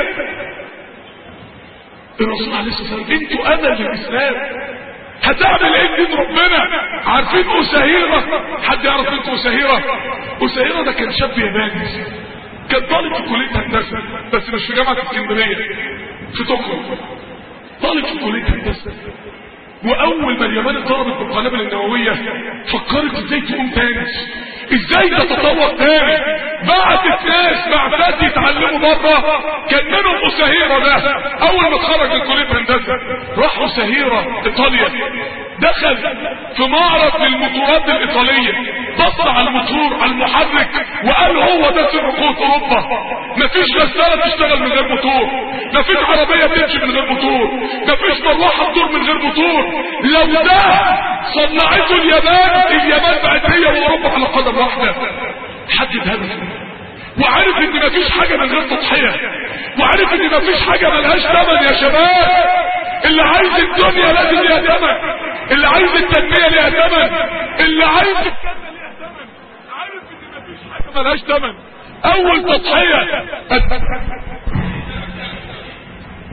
Speaker 4: الرسول عليه الصلاه والسلام انتوا امل للاسلام هتعمل ايه دين ربنا عارفين اساهيره حد يعرف انتوا اساهيره اساهيره ده كان شاب ياباني كان طالب في كليه هندسه بس مش في جامعه اسكندريه في طوكيو طالب في كليه هندسه واول ما اليابان اتضربت بالقنابل النوويه فكرت ازاي تقوم تاني ازاي تتطور تاني بعتت ناس بعثات يتعلموا بره كان منهم اساهيره ده اول ما اتخرج من كليه هندسه راح اساهيره ايطاليا دخل في معرض للموتورات الايطاليه بص على الموتور على المحرك وقال هو ده سر قوه اوروبا مفيش غساله تشتغل من غير موتور مفيش عربيه تمشي من غير موتور مفيش مروحه تدور من غير موتور لو ده صنعته اليابان اليابان بقت هي واوروبا على قدم واحده حدد هدفه وعارف ان مفيش حاجه من غير تضحيه وعارف ان مفيش حاجه ملهاش ثمن يا شباب اللي عايز الدنيا لازم ليها ثمن اللي عايز التنميه ليها ثمن اللي عايز عارف ان مفيش حاجه ملهاش ثمن اول تضحيه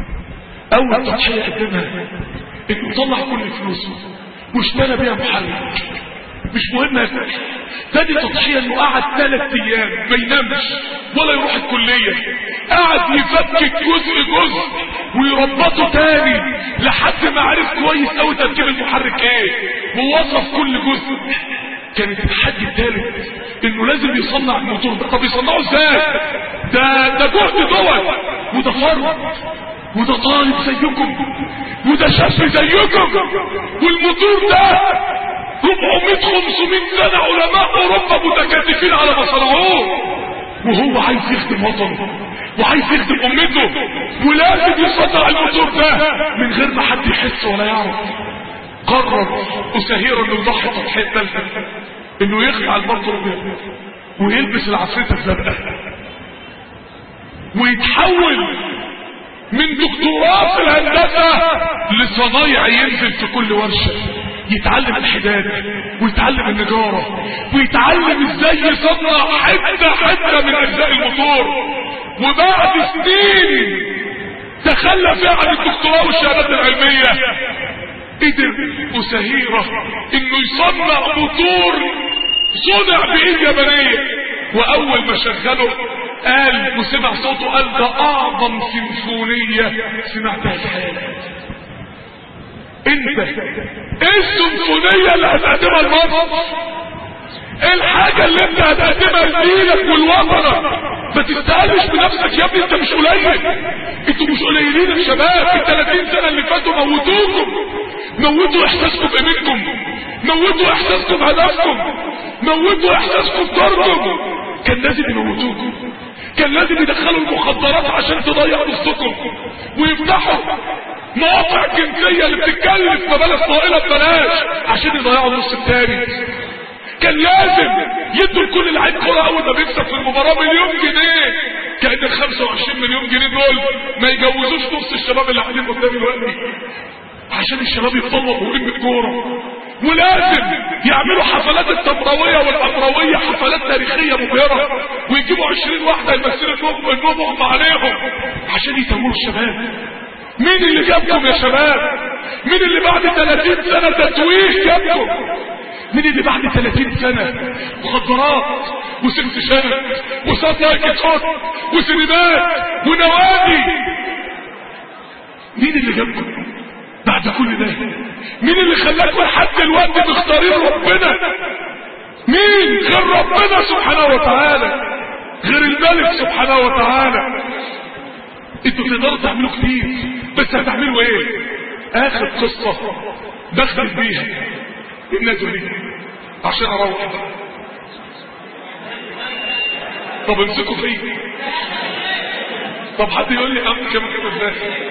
Speaker 4: اول تضحيه قدمها انه طلع كل فلوسه واشترى بيها محرك مش مهم يا فندم تاني تضحية انه قعد ثلاث ايام ما ينامش ولا يروح الكلية قعد يفكك جزء جزء ويربطه تاني لحد ما عرف كويس قوي تركيب المحرك ايه ووصف كل جزء كان التحدي الثالث انه لازم يصنع الموتور ده طب يصنعه ازاي ده ده جهد دول وده فرد وده طالب زيكم وده شاب زيكم والموتور ده 400 500 سنة علماء اوروبا متكاتفين على ما صنعوه وهو عايز يخدم وطنه وعايز يخدم امته ولازم يصنع الموتور ده من غير ما حد يحس ولا يعرف قرر اساهير انه يضحي تضحيه ثالثه انه يخلع البطل الابيض ويلبس العفريته الزرقاء ويتحول من دكتوراه في الهندسه لصنايع ينزل في كل ورشه يتعلم الحداد ويتعلم النجارة ويتعلم ازاي يصنع حتة حتة من اجزاء الموتور وبعد سنين تخلى فيها عن الدكتوراه والشهادات العلمية قدر أسهيرة انه يصنع موتور صنع بايد يابانية واول ما شغله قال وسمع صوته قال ده اعظم سيمفونية سمعتها في حياتي انت ايه السيمفونية اللي هتقدمها لمصر الحاجة اللي انت هتقدمها لدينك والوطنك ما تستقلش بنفسك يا ابني انت مش قليل انتوا مش قليلين يا شباب ال 30 سنة اللي فاتوا موتوكم موتوا احساسكم بقيمتكم موتوا احساسكم بهدفكم موتوا احساسكم بدوركم كان لازم يموتوكم كان لازم يدخلوا المخدرات عشان تضيع نصكم ويفتحوا مواقع جنسية اللي بتتكلف مبالغ طائلة ببلاش عشان يضيعوا النص التاني كان لازم يدوا لكل لعيب كوره اول ما بيكسب في المباراه مليون جنيه كان ال 25 مليون جنيه دول ما يجوزوش نص الشباب اللي قاعدين قدامي دلوقتي عشان الشباب يتطلبوا مهمين بالكوره ولازم يعملوا حفلات التمرويه والافرويه حفلات تاريخيه مبهره ويجيبوا 20 واحده يمثلوا النوم النوم مغمى عليهم عشان يتمروا الشباب مين اللي جابكم يا شباب مين اللي بعد 30 سنه تتويج جابكم مين اللي بعد 30 سنة مخدرات وست شنب وساتلايت شوت وسينمات ونوادي مين اللي جابكم بعد كل ده مين اللي خلاكم لحد دلوقتي مختارين ربنا مين غير ربنا سبحانه وتعالى غير الملك سبحانه وتعالى انتوا تقدروا تعملوا كتير بس هتعملوا ايه اخر قصة بختم بيها النادوا دي عشان اروح طب امسكوا فيه طب حد يقول لي امسك كما كده ازاي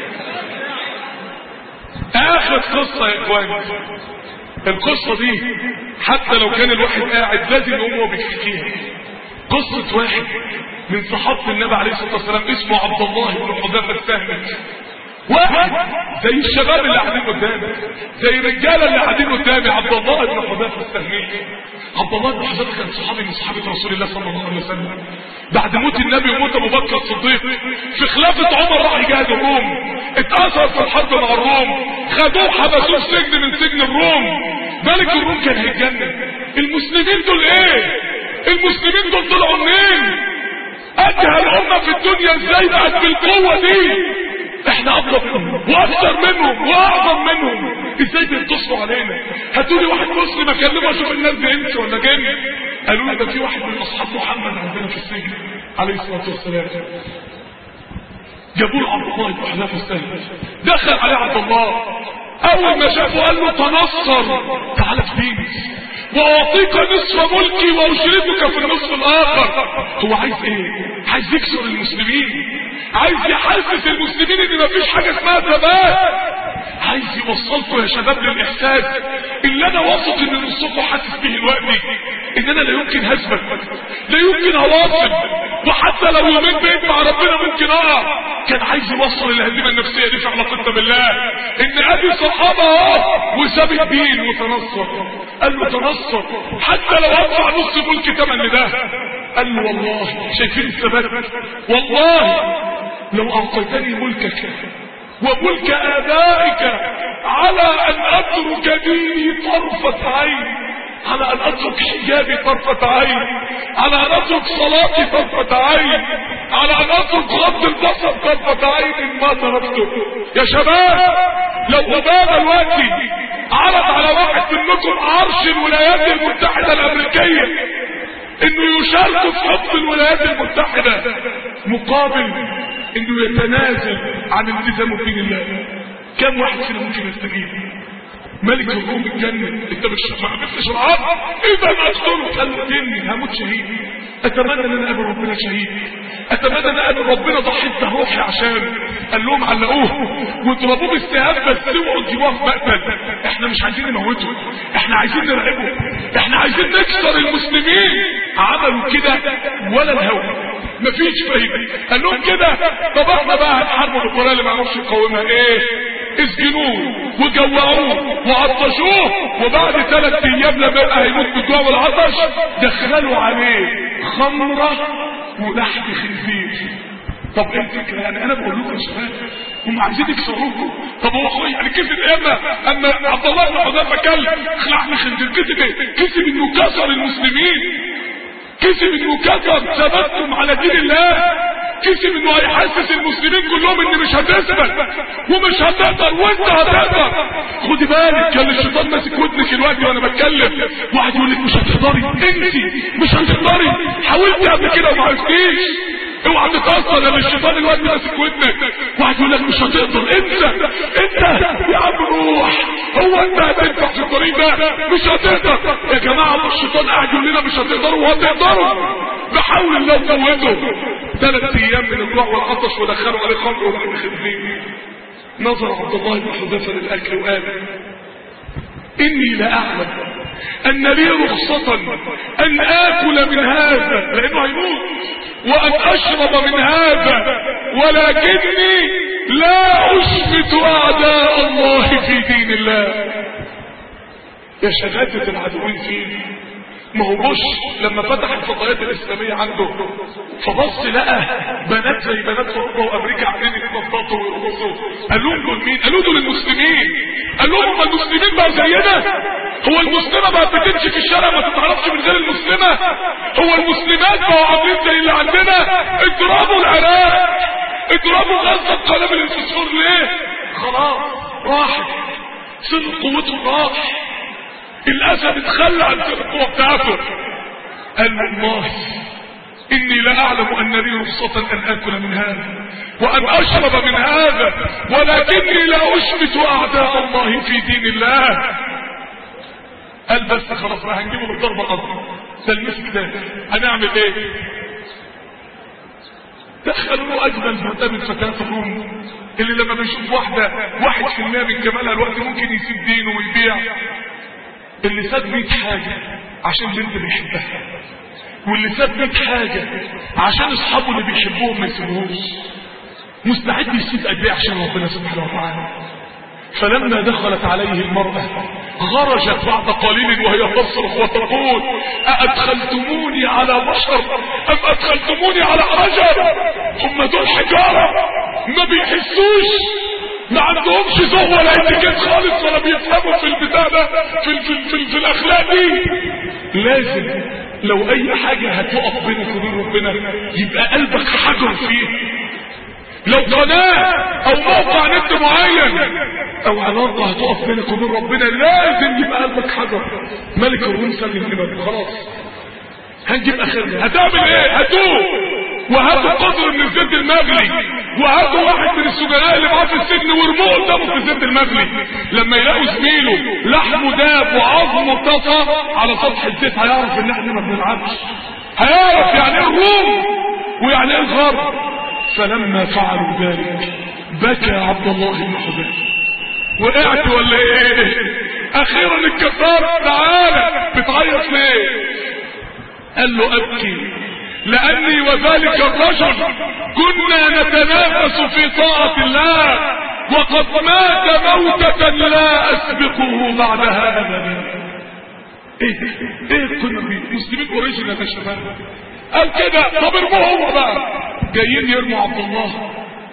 Speaker 4: اخر قصة يا اخواني القصة دي حتى لو كان الواحد قاعد لازم يقوم وهو بيحكيها قصة واحد من صحابة النبي عليه الصلاة والسلام اسمه عبد الله بن حذافة السهمي واحد زي الشباب اللي قاعدين قدامي زي الرجاله اللي قاعدين قدامي عبد الله بن حذافه السهمي عبد الله بن حذافه كان صحابي من صحابه رسول الله صلى الله عليه وسلم بعد موت النبي وموت ابو بكر الصديق في خلافه عمر راح يجاهد الروم اتاثر في الحرب مع الروم خدوه حبسوه في سجن من سجن الروم ملك الروم كان هيتجنن المسلمين دول ايه المسلمين دول طلعوا منين اجهل امه في الدنيا ازاي بقت بالقوه دي احنا افضل منهم واكثر منهم واعظم منهم ازاي بينتصروا علينا هاتوا لي واحد مسلم اكلمه اشوف الناس دي انس ولا جن قالوا لي ده في واحد من اصحاب محمد عندنا في السجن عليه الصلاه والسلام جابوا له عبد الله بن حذافه السهل دخل عليه عبد الله اول ما شافه قال له تنصر تعالى في ديني واعطيك نصف ملكي واشركك في النصف الاخر هو عايز ايه عايز يكسر المسلمين عايز يحسس المسلمين ان مفيش حاجه اسمها ثبات عايز يوصلكم يا شباب للاحساس اللي انا واثق ان نصكم حاسس به دلوقتي ان انا لا يمكن هسبك لا يمكن اواصل وحتى لو يومين بقيت مع ربنا ممكن اقع كان عايز يوصل الهزيمه النفسيه دي في علاقتنا بالله ان ادي صحابه اهو وساب الدين وتنصر قال له تنصر حتى لو ادفع نص ملك تمن لده قال له والله شايفين الثبات والله لو اعطيتني ملكك وملك آبائك على أن أترك ديني طرفة عين على أن أترك حجابي طرفة عين على أن أترك صلاتي طرفة عين على أن أترك غض البصر طرفة عين ما تركته يا شباب لو أبانا دلوقتي عرض على واحد منكم عرش الولايات المتحدة الأمريكية انه يشارك في حفظ الولايات المتحدة مقابل انه يتنازل عن التزامه بدين الله كم واحد فينا ممكن يستجيب ملك الروم اتجنن انت مش ما عرفتش العرض اذا اقتله قال له اتني هموت شهيد اتمنى ان انا اقابل ربنا شهيد اتمنى ان اقابل ربنا ضحيت بروحي عشان قال لهم علقوه واضربوه بالسهام بس اوعوا تجيبوه في مقتل احنا مش عايزين نموته احنا عايزين نرعبه احنا عايزين نكسر المسلمين عملوا كده ولا الهوى مفيش فايده قال لهم كده طب احنا بقى هنحاربوا القرى اللي ما يعرفش يقاومها ايه اسجنوه وجوعوه وعطشوه وبعد ثلاث ايام لما يبقى هيموت بالجوع والعطش دخلوا عليه خمره ولحم خنزير طب ايه الفكره يعني انا بقول لكم يا شباب هم عايزين يكسروكم طب هو اخويا يعني كسب ايه اما اما عبد الله بن حذيفه كلم لحم خنزير كسب ايه؟ كسب انه كسر المسلمين كسب انه كسر ثبتهم على دين الله كسب انه هيحسس المسلمين كلهم ان مش هتثبت ومش هتقدر وانت هتقدر خدي بالك كان الشيطان ماسك ودنك دلوقتي وانا بتكلم واحد يقول لك مش هتقدري انت مش هتقدري حاولتي قبل كده وما عرفتيش اوعى تتاثر لان الشيطان دلوقتي ماسك ودنك واحد يقول لك مش هتقدر انت انت يا عم روح هو انت هتنفع في الطريق ده مش هتقدر يا جماعه الشيطان قاعد يقول لنا مش هتقدروا وهتقدروا بحول الله قوته ثلاث ايام من الجوع والعطش ودخلوا عليه خمر ولحم خنزير نظر عبد الله بن حذيفه للاكل وقال اني لاعلم ان لي رخصة ان اكل من هذا لانه هيموت وان اشرب من هذا ولكني لا اشمت اعداء الله في دين الله يا شهادة العدوين فيه ما هو بوش لما فتح الفضائيات الاسلاميه عنده فبص لقى بنات زي بنات اوروبا وامريكا قاعدين يتنططوا ويرقصوا قال لهم دول مين؟ قالوا دول المسلمين قال لهم هم المسلمين بقى زينا هو المسلمه بقى بتمشي في الشارع ما تتعرفش من غير المسلمه هو المسلمات بقوا عاملين زي اللي عندنا اضربوا العراق اضربوا غزه قنابل الفسفور ليه؟ خلاص راحت سر قوته راح الاسد اتخلى عن القوة بتاعته قال والله اني لاعلم ان لي رخصة ان اكل من هذا وان اشرب من هذا ولكني لا اشمت اعداء الله في دين الله قال بس خلاص بقى هنجيبه بالضربة القضاء ده المسك ده هنعمل ايه دخلوا اجمل فتاة من فتيات الروم اللي لما بيشوف واحدة واحد في المية من جمالها الوقت ممكن يسيب دينه ويبيع اللي ساب 100 حاجة عشان بنت بيحبها واللي ساب 100 حاجة عشان اصحابه اللي بيحبوهم ما يسيبوهوش مستعد يسيب قد ايه عشان ربنا سبحانه وتعالى فلما دخلت عليه المرأة غرجت بعد قليل وهي تصرخ وتقول أأدخلتموني على بشر أم أدخلتموني على حجر هم دول حجارة ما بيحسوش ما عندهمش ذوق ولا اتكات خالص ولا بيفهموا في البتاع ده في, في, في, في الاخلاق دي لازم لو اي حاجة هتقف بينك وبين ربنا يبقى قلبك حجر فيه لو قناة او موقع نت معين او علاقة هتقف بينك وبين ربنا لازم يبقى قلبك حجر ملك الروم سلم دماغه خلاص هنجيب اخرنا هتعمل ايه هتوب وهاتوا قدر من الزيت المغلي وهاتوا واحد من السجناء اللي معاه في السجن وارموه قدامه في الزيت المغلي لما يلاقوا زميله لحمه داب وعظمه طفى على سطح الزيت هيعرف ان احنا ما بنلعبش هيعرف يعني ايه الروم ويعني ايه الغرب فلما فعلوا ذلك بكى عبد الله بن حذيفه وقعت ولا ايه اخيرا الكفار تعالى بتعيط ليه قال له ابكي لاني وذلك الرجل كنا نتنافس في طاعة الله وقد مات موتة لا اسبقه بعدها ابدا ايه ايه كنا مسلمين اوريجينال يا شباب قال كده طب ارموه هو بقى جايين يرموا عبد الله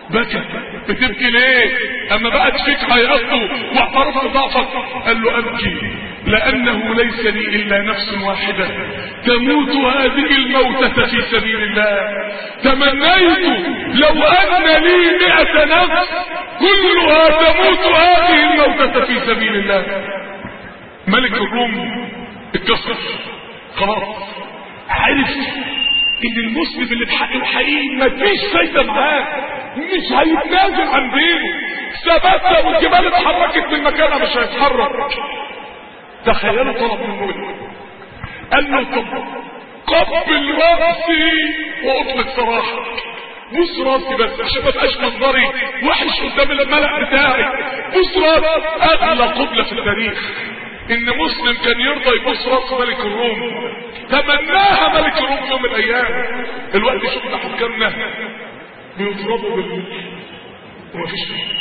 Speaker 4: بكى بتبكي ليه اما بقت فيك حياته واعترف بضعفك قال له ابكي لانه ليس لي الا نفس واحده تموت هذه الموتة في سبيل الله تمنيت لو ان لي مئة نفس كلها تموت هذه الموتة في سبيل الله ملك الروم اتكسر خلاص عرف ان المسلم اللي بحقه حقيقي مفيش فايده معاه مش هيتنازل عن دينه ثبت والجبال اتحركت من مكانها مش هيتحرك تخيلوا طلب منه ايه قال له طب قبل راسي واطلق سراحك بص راسي بس عشان ما بقاش منظري وحش قدام الملأ بتاعي بص راسي اغلى قبلة في التاريخ ان مسلم كان يرضى يبص راس ملك الروم تمناها ملك الروم في يوم من الايام الوقت شفنا حكامنا بيضربوا بال ومفيش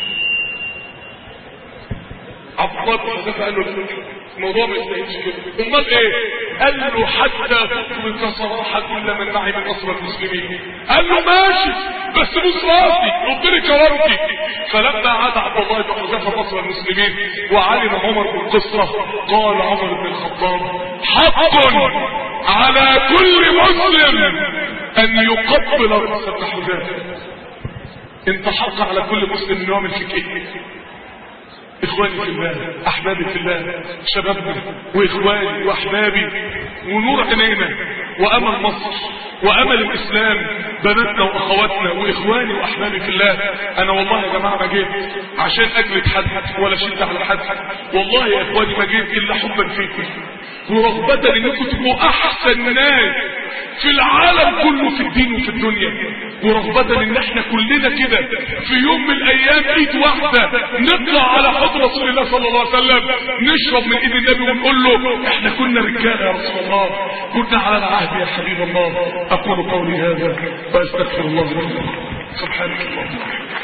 Speaker 4: عبد الله بن حذيفه قال له الموضوع ما يستاهلش كده امال ايه قال له حتى تطلق صراحه كل من معي من اسرى المسلمين قال له ماشي بس بص راسي ربنا كرامتي فلما عاد عبد الله بن حذيفه نصر المسلمين وعلم عمر بالقصه قال عمر بن الخطاب حق على كل مسلم ان يقبل راس ابن حذيفه انت حق على كل مسلم انه يعمل فيك ايه اخواني في الله احبابي في الله شبابنا واخواني واحبابي ونور عينينا وامل مصر وامل الاسلام بناتنا واخواتنا واخواني واحبابي في الله انا والله يا جماعه ما جيت عشان اجلد حد ولا شد على حد والله يا اخواني ما جيت الا حبا فيكم ورغبة انكم تبقوا احسن ناس في العالم كله في الدين وفي الدنيا ورغبة ان احنا كلنا كده في يوم من الايام ايد واحدة نطلع على حضر رسول الله صلى الله عليه وسلم نشرب من ايد النبي ونقول له احنا كنا رجالة يا رسول الله كنا على العهد يا حبيب الله اقول قولي هذا واستغفر الله لكم سبحانك اللهم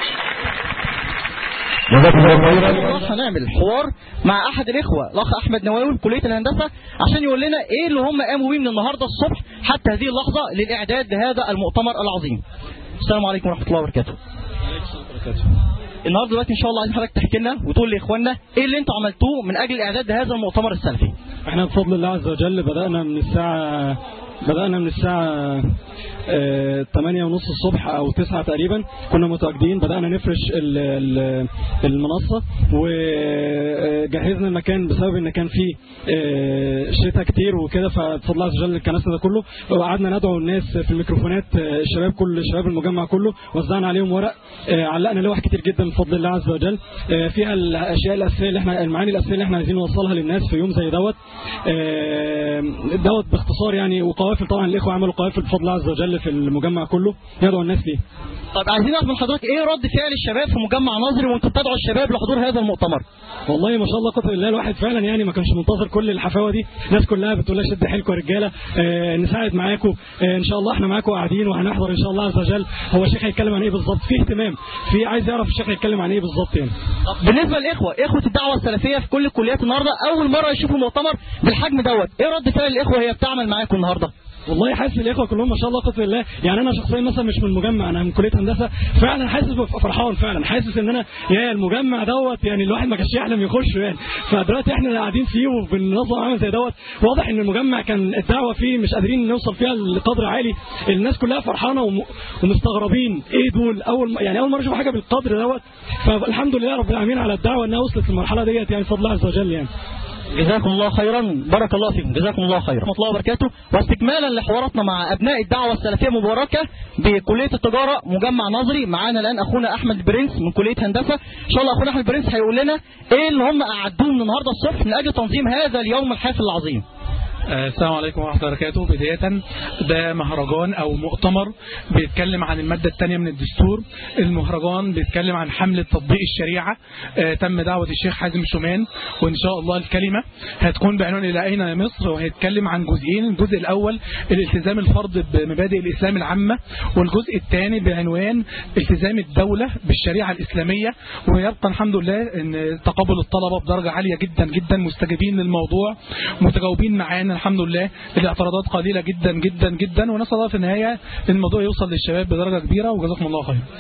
Speaker 3: هنعمل حوار مع احد الاخوه الاخ احمد نواوي في كليه الهندسه عشان يقول لنا ايه اللي هم قاموا بيه من النهارده الصبح حتى هذه اللحظه للاعداد لهذا المؤتمر العظيم. السلام عليكم ورحمه الله وبركاته. النهارده دلوقتي ان شاء الله عايزين حضرتك تحكي لنا وتقول لاخواننا ايه اللي انتوا عملتوه من اجل الاعداد لهذا المؤتمر السلفي.
Speaker 7: احنا بفضل الله عز وجل بدأنا من الساعة بدأنا من الساعة آه، 8 ونص الصبح او 9 تقريبا كنا متواجدين بدأنا نفرش ال- ال- المنصة وجهزنا المكان بسبب ان كان فيه آه، شتاء كتير وكده فبفضل الله عز وجل الكناسة ده كله وقعدنا ندعو الناس في الميكروفونات آه، الشباب كل شباب المجمع كله وزعنا عليهم ورق آه، علقنا لوح كتير جدا بفضل الله عز وجل آه، فيها الاشياء الاساسيه اللي احنا المعاني الاساسيه اللي احنا عايزين نوصلها للناس في يوم زي دوت آه، دوت باختصار يعني وقوافل طبعا الاخوه عملوا قوافل بفضل الله عز وجل في المجمع كله يدعو الناس ليه
Speaker 3: طيب عايزين نعرف من حضرتك ايه رد فعل الشباب في مجمع نظري وانتوا بتدعوا الشباب لحضور هذا المؤتمر؟
Speaker 7: والله ما شاء الله قدر الله الواحد فعلا يعني ما كانش منتظر كل الحفاوه دي الناس كلها بتقول لها شد حيلكم يا رجاله آه نساعد معاكم آه ان شاء الله احنا معاكم قاعدين وهنحضر ان شاء الله عز وجل هو الشيخ هيتكلم عن ايه بالظبط في اهتمام في عايز يعرف الشيخ هيتكلم عن ايه بالظبط يعني
Speaker 3: طب بالنسبه للاخوه اخوه الدعوه السلفيه في كل الكليات النهارده اول مره يشوفوا مؤتمر بالحجم دوت ايه رد فعل الاخوه هي بتعمل معاكم النهارده؟
Speaker 7: والله حاسس الاخوه كلهم ما شاء الله قدر الله يعني انا شخصيا مثلا مش من المجمع انا من كليه هندسه فعلا حاسس ببقى فرحان فعلا حاسس ان انا يا المجمع دوت يعني الواحد ما كانش يحلم يخشه يعني فدلوقتي احنا اللي قاعدين فيه وبننظم عمل زي دوت واضح ان المجمع كان الدعوه فيه مش قادرين نوصل فيها لقدر عالي الناس كلها فرحانه وم- ومستغربين ايه دول اول ما- يعني اول مره اشوف حاجه بالقدر دوت فالحمد لله رب العالمين على الدعوه انها وصلت للمرحله ديت يعني بفضل الله عز وجل يعني
Speaker 3: جزاكم الله خيرا بارك الله فيكم جزاكم الله خيرا ورحمه الله وبركاته واستكمالا لحواراتنا مع ابناء الدعوه السلفيه مباركه بكليه التجاره مجمع نظري معانا الان اخونا احمد برنس من كليه هندسه ان شاء الله اخونا احمد برنس هيقول لنا ايه اللي هم اعدوه من النهارده الصبح من اجل تنظيم هذا اليوم الحافل العظيم
Speaker 8: آه، السلام عليكم ورحمة الله وبركاته بداية ده مهرجان أو مؤتمر بيتكلم عن المادة الثانية من الدستور المهرجان بيتكلم عن حملة تطبيق الشريعة آه، تم دعوة الشيخ حازم شومان وإن شاء الله الكلمة هتكون بعنوان إلى أين يا مصر وهيتكلم عن جزئين الجزء الأول الالتزام الفرد بمبادئ الإسلام العامة والجزء الثاني بعنوان التزام الدولة بالشريعة الإسلامية ويبقى الحمد لله أن تقبل الطلبة بدرجة عالية جدا جدا مستجيبين للموضوع متجاوبين معانا الحمد لله الاعتراضات قليلة جدا جدا جدا ونسأل الله في النهاية ان الموضوع يوصل للشباب بدرجة كبيرة وجزاكم الله خير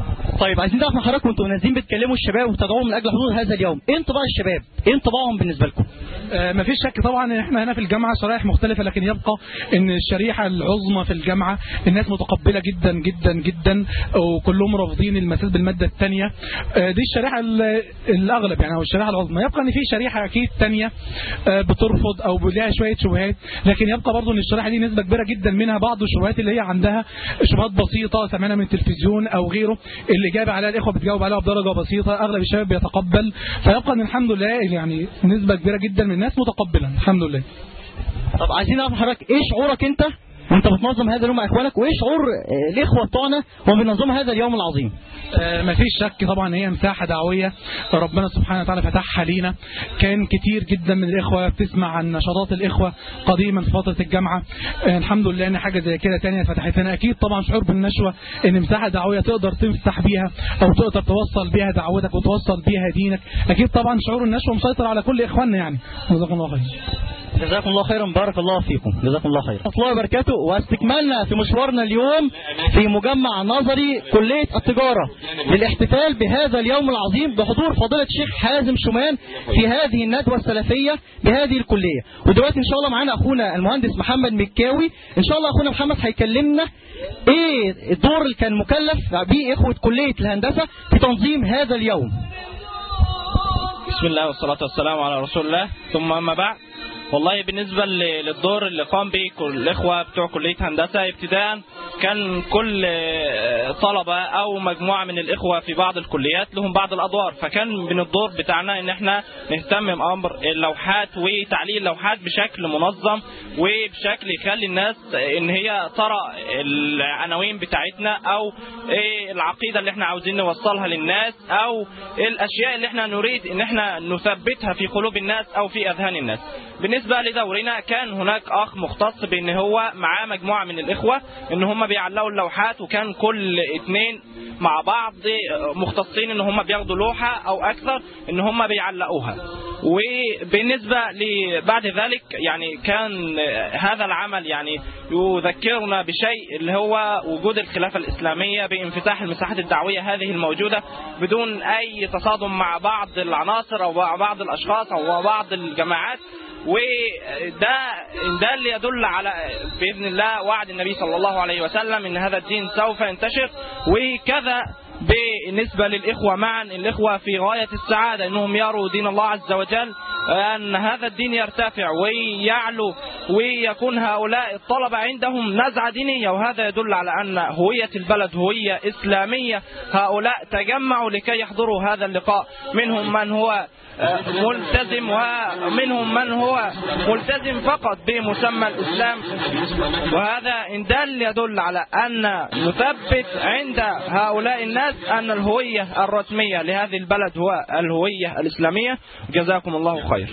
Speaker 3: طيب عايزين نعرف من حضرتك وانتم نازلين بتكلموا الشباب وتدعوهم من اجل حضور هذا اليوم ايه انطباع الشباب ايه انطباعهم بالنسبه لكم
Speaker 8: آه، مفيش شك طبعا ان احنا هنا في الجامعه شرائح مختلفه لكن يبقى ان الشريحه العظمى في الجامعه الناس متقبله جدا جدا جدا وكلهم رافضين المساس بالماده الثانيه دي الشريحه ال- الاغلب يعني او الشريحه العظمى يبقى ان في شريحه اكيد ثانيه بترفض او لها شويه شبهات لكن يبقى برضه ان الشريحه دي نسبه كبيره جدا منها بعض الشبهات اللي هي عندها شبهات بسيطه سمعنا من التلفزيون او غيره الاجابه عليها الاخوه بتجاوب عليها بدرجه بسيطه اغلب الشباب بيتقبل فيبقى ان الحمد لله يعني نسبه كبيره جدا من الناس متقبله الحمد لله
Speaker 3: طب عايزين نعرف من حضرتك ايه شعورك انت وانت بتنظم هذا اليوم مع اخوانك وايه شعور آه، الاخوه بتوعنا وهم بينظموا هذا اليوم العظيم
Speaker 8: آه، مفيش شك طبعا هي مساحة دعوية ربنا سبحانه وتعالى فتحها لينا كان كتير جدا من الإخوة بتسمع عن نشاطات الإخوة قديما في فترة الجامعة آه، الحمد لله إن حاجة زي كده تانية فتحت لنا أكيد طبعا شعور بالنشوة إن مساحة دعوية تقدر تمسح بيها أو تقدر توصل بيها دعوتك وتوصل بيها دينك أكيد طبعا شعور النشوة مسيطر على كل إخواننا يعني جزاكم الله خير
Speaker 3: جزاكم الله خيرا بارك الله فيكم جزاكم الله خيرا الله وبركاته واستكمالنا في مشوارنا اليوم في مجمع نظري كلية التجارة للاحتفال بهذا اليوم العظيم بحضور فضيلة الشيخ حازم شومان في هذه الندوة السلفية بهذه الكلية ودلوقتي ان شاء الله معانا اخونا المهندس محمد مكاوي ان شاء الله اخونا محمد هيكلمنا ايه الدور اللي كان مكلف بيه اخوة كلية الهندسة في تنظيم هذا اليوم
Speaker 9: بسم الله والصلاة والسلام على رسول الله ثم أما بعد والله بالنسبة ل- للدور اللي قام به كل الإخوة بتوع كلية هندسة ابتداء كان كل آه، طلبة أو مجموعة من الإخوة في بعض الكليات لهم بعض الأدوار فكان من الدور بتاعنا إن إحنا نهتم بأمر اللوحات وتعليق اللوحات بشكل منظم وبشكل يخلي الناس إن هي ترى العناوين بتاعتنا أو إيه العقيدة اللي إحنا عاوزين نوصلها للناس أو الأشياء اللي إحنا نريد إن إحنا نثبتها في قلوب الناس أو في أذهان الناس بالنسبة لدورنا كان هناك أخ مختص بأن هو معاه مجموعة من الإخوة إن هم بيعلقوا اللوحات وكان كل اتنين مع بعض مختصين إن هم بياخدوا لوحة أو أكثر إن هم بيعلقوها وبالنسبة لبعد ذلك يعني كان هذا العمل يعني يذكرنا بشيء اللي هو وجود الخلافة الإسلامية بانفتاح المساحات الدعوية هذه الموجودة بدون أي تصادم مع بعض العناصر أو مع بعض الأشخاص أو مع بعض الجماعات وده ده اللي يدل على باذن الله وعد النبي صلى الله عليه وسلم ان هذا الدين سوف ينتشر وكذا بالنسبة للإخوة معا الإخوة في غاية السعادة أنهم يروا دين الله عز وجل أن هذا الدين يرتفع ويعلو ويكون هؤلاء الطلبة عندهم نزعة دينية وهذا يدل على أن هوية البلد هوية إسلامية هؤلاء تجمعوا لكي يحضروا هذا اللقاء منهم من هو ملتزم ومنهم من هو ملتزم فقط بمسمى الإسلام وهذا إن دل يدل على أن نثبت عند هؤلاء الناس أن الهوية الرسمية لهذه البلد هو الهوية الإسلامية جزاكم الله خير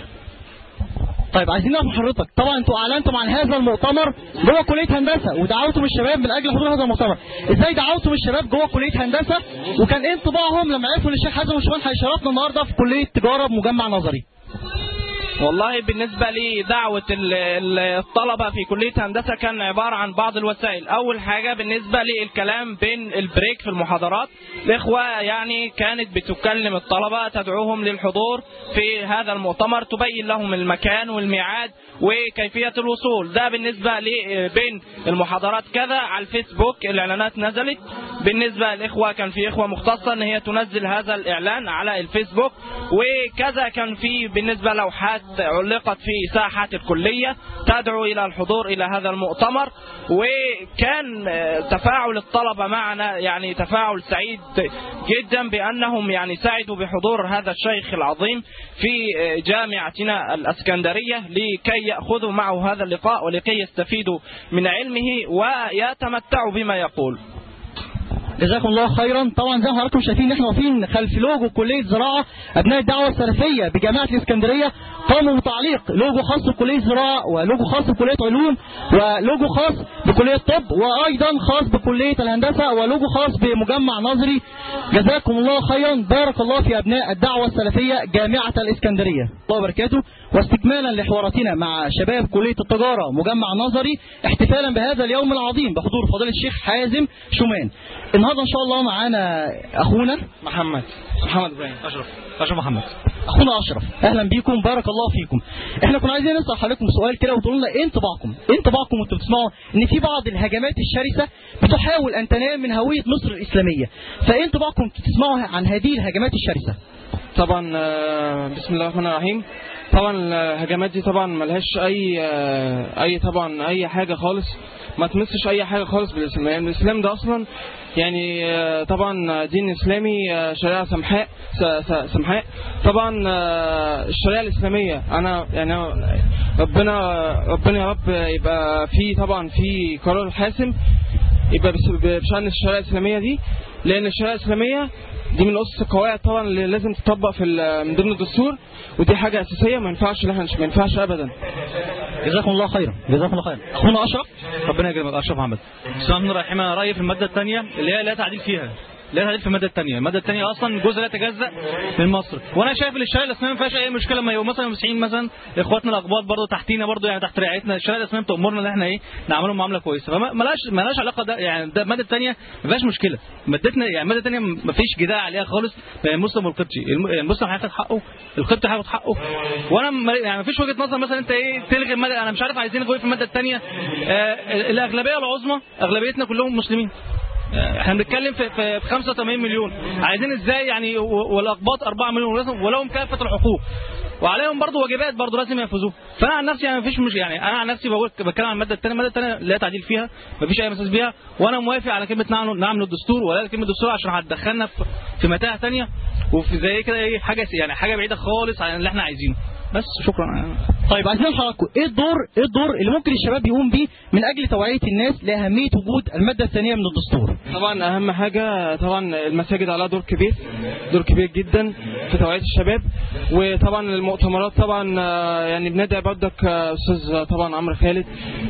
Speaker 3: طيب عايزين نعرف من حضرتك طبعا انتوا اعلنتم عن هذا المؤتمر جوه كليه هندسه ودعوتم الشباب من اجل حضور هذا المؤتمر ازاي دعوتم الشباب جوه كليه هندسه وكان ايه انطباعهم لما عرفوا ان الشيخ حازم وشوان هيشرفنا النهارده في كليه تجاره بمجمع نظري
Speaker 9: والله بالنسبة لدعوة ال- ال- الطلبة في كلية هندسة كان عبارة عن بعض الوسائل أول حاجة بالنسبة للكلام بين البريك في المحاضرات الإخوة يعني كانت بتكلم الطلبة تدعوهم للحضور في هذا المؤتمر تبين لهم المكان والميعاد وكيفية الوصول ده بالنسبة ل- بين المحاضرات كذا على الفيسبوك الإعلانات نزلت بالنسبة للإخوة كان في إخوة مختصة أن هي تنزل هذا الإعلان على الفيسبوك وكذا كان في بالنسبة لوحات علقت في ساحات الكلية تدعو إلى الحضور إلى هذا المؤتمر وكان آه، تفاعل الطلبة معنا يعني تفاعل سعيد جدا بأنهم يعني سعدوا بحضور هذا الشيخ العظيم في آه، جامعتنا الأسكندرية لكي يأخذوا معه هذا اللقاء ولكي يستفيدوا من علمه ويتمتعوا بما يقول
Speaker 3: جزاكم الله خيرا طبعا زي ما حضراتكم شايفين ان احنا واقفين خلف لوجو كليه زراعه ابناء الدعوه السلفيه بجامعه الاسكندريه قاموا بتعليق لوجو خاص بكليه زراعه ولوجو خاص بكليه علوم ولوجو خاص بكلية الطب وأيضا خاص بكلية الهندسة ولوجو خاص بمجمع نظري جزاكم الله خيرا بارك الله في أبناء الدعوة السلفية جامعة الإسكندرية الله وبركاته واستكمالا لحواراتنا مع شباب كلية التجارة مجمع نظري احتفالا بهذا اليوم العظيم بحضور فضيلة الشيخ حازم شومان النهارده ان شاء الله معانا اخونا
Speaker 9: محمد محمد ابراهيم اشرف اشرف محمد
Speaker 3: اخونا اشرف اهلا بيكم بارك الله فيكم احنا كنا عايزين نسال حضراتكم سؤال كده وتقولوا لنا ايه انطباعكم ايه انطباعكم وانتم بتسمعوا ان في بعض الهجمات الشرسه بتحاول ان تنال من هويه مصر الاسلاميه فايه انطباعكم تسمعوا عن هذه الهجمات الشرسه
Speaker 9: طبعا آه، بسم الله الرحمن الرحيم طبعا الهجمات دي طبعا ملهاش اي آه، اي طبعا اي حاجه خالص ما تمسش اي حاجه خالص بالاسلام يعني الاسلام ده اصلا يعني آه، طبعا دين اسلامي آه، شريعه سمحاء س- س- سمحاء طبعا آه، الشريعه الاسلاميه انا يعني أنا- ربنا ربنا يا رب يبقى في طبعا في قرار حاسم يبقى بس- بشان الشريعه الاسلاميه دي لان الشريعه الاسلاميه دي من اسس القواعد طبعا اللي لازم تطبق في ال- من ضمن الدستور ودي حاجه اساسيه ما ينفعش إن احنا ما ينفعش ابدا
Speaker 3: جزاكم الله خيرا جزاكم الله خيرا اخونا اشرف
Speaker 10: ربنا يكرمك اشرف محمد بسم الله الرحمن الرحيم انا رايي في الماده الثانيه اللي هي لا تعديل فيها لا تعديل في الماده الثانيه الماده الثانيه اصلا جزء لا يتجزا من مصر وانا شايف ان الشريعه الاسلاميه ما فيهاش اي مشكله لما يبقوا مثلا مسيحيين مثلا اخواتنا الاقباط برضه تحتينا برضه يعني تحت رعايتنا الشريعه الاسلاميه بتامرنا ان احنا ايه نعملهم معامله كويسه فما ملاش ملاش علاقه ده يعني ده الماده الثانيه ما فيهاش مشكله مادتنا يعني الماده الثانيه ما فيش جدال عليها خالص بين المسلم والقبطي الم- المسلم هياخد حقه القبطي هياخد حقه وانا ما- يعني ما فيش وجهه نظر مثلا انت ايه تلغي الماده انا مش عارف عايزين نقول إيه في الماده الثانيه آه الاغلبيه العظمى اغلبيتنا كلهم مسلمين احنا بنتكلم في, في في 85 مليون عايزين ازاي يعني و- والاقباط 4 مليون ولازم- ولهم كافه الحقوق وعليهم برضه واجبات برضه لازم ينفذوها فانا عن نفسي يعني مفيش مش يعني انا عن نفسي بقول بتكلم عن الماده الثانيه الماده الثانيه لا تعديل فيها مفيش اي مساس بيها وانا موافق على كلمه نعمل نعمل الدستور ولا كلمه الدستور عشان هتدخلنا في, في متاهه ثانيه وفي زي كده ايه حاجه يعني حاجه بعيده خالص عن اللي احنا عايزينه بس شكرا
Speaker 3: طيب عايزين حضراتكم ايه الدور ايه الدور اللي ممكن الشباب يقوم بيه من اجل توعيه الناس لاهميه وجود الماده الثانيه من الدستور
Speaker 9: طبعا اهم حاجه طبعا المساجد عليها دور كبير دور كبير جدا في توعيه الشباب وطبعا المؤتمرات طبعا آه، يعني بندعي برضك آه، استاذ طبعا عمرو خالد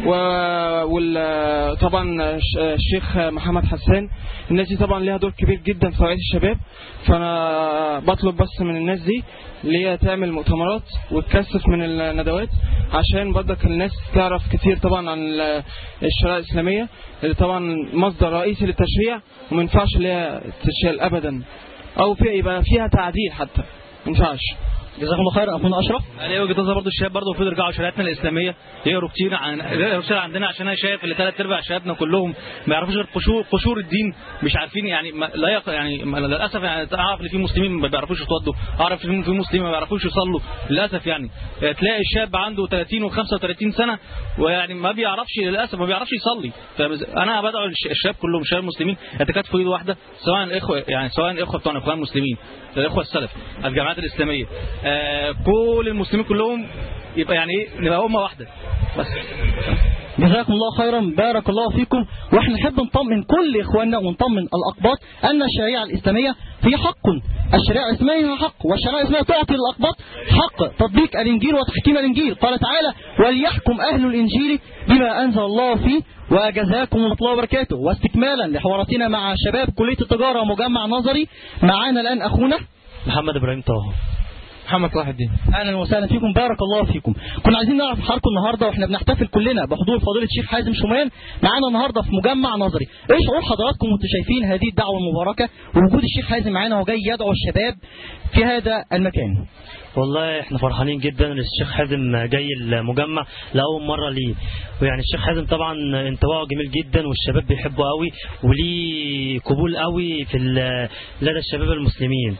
Speaker 9: وطبعا الشيخ محمد حسان الناس دي طبعا ليها دور كبير جدا في توعيه الشباب فانا بطلب بس من الناس دي اللي هي تعمل مؤتمرات وتكثف من الندوات عشان برضك الناس تعرف كتير طبعا عن ال- الشريعه الاسلاميه اللي طبعا مصدر رئيسي للتشريع وما ينفعش ليها تشيل ابدا او في يبقى فيها تعديل حتى ما ينفعش
Speaker 3: جزاكم الله خير اخونا اشرف
Speaker 10: انا وجهه نظر برضه الشباب برضه المفروض يرجعوا شريعتنا الاسلاميه يقروا كتير عن يقروا كتير عندنا عشان انا شايف ان ثلاث ارباع شبابنا كلهم ما يعرفوش غير قشور قشور الدين مش عارفين يعني ما لا يق... يعني ما للاسف يعني اعرف ان في مسلمين ما بيعرفوش يتوضوا اعرف ان في مسلمين ما بيعرفوش يصلوا للاسف يعني تلاقي الشاب عنده 30 و35 سنه ويعني ما بيعرفش للاسف ما بيعرفش يصلي فبز- انا بدعو الش- الشباب كلهم شباب مسلمين يتكاتفوا ايد واحده سواء الاخوه يعني سواء الاخوه بتوع الاخوان المسلمين الاخوه السلف الجامعات الاسلاميه آه كل المسلمين كلهم يبقى يعني ايه نبقى امه واحده بس
Speaker 3: جزاكم الله خيرا بارك الله فيكم واحنا نحب نطمن كل اخواننا ونطمن الاقباط ان الشريعه الاسلاميه هي حق الشريعه الاسلاميه هي حق والشريعه الاسلاميه تعطي للاقباط حق تطبيق الانجيل وتحكيم الانجيل قال تعالى وليحكم اهل الانجيل بما انزل الله فيه وجزاكم الله وبركاته واستكمالا لحواراتنا مع شباب كليه التجاره مجمع نظري معانا الان اخونا
Speaker 11: محمد ابراهيم طه
Speaker 3: محمد صلاح الدين اهلا وسهلا فيكم بارك الله فيكم كنا عايزين نعرف حالكم النهارده واحنا بنحتفل كلنا بحضور فضيله الشيخ حازم شومان معانا النهارده في مجمع نظري ايه شعور حضراتكم وانتم شايفين هذه الدعوه المباركه ووجود الشيخ حازم معانا وجاي يدعو الشباب في هذا المكان
Speaker 11: والله احنا فرحانين جدا ان الشيخ حازم جاي المجمع لاول مره ليه ويعني الشيخ حازم طبعا انطباعه جميل جدا والشباب بيحبه قوي وليه قبول قوي في ال- لدى الشباب المسلمين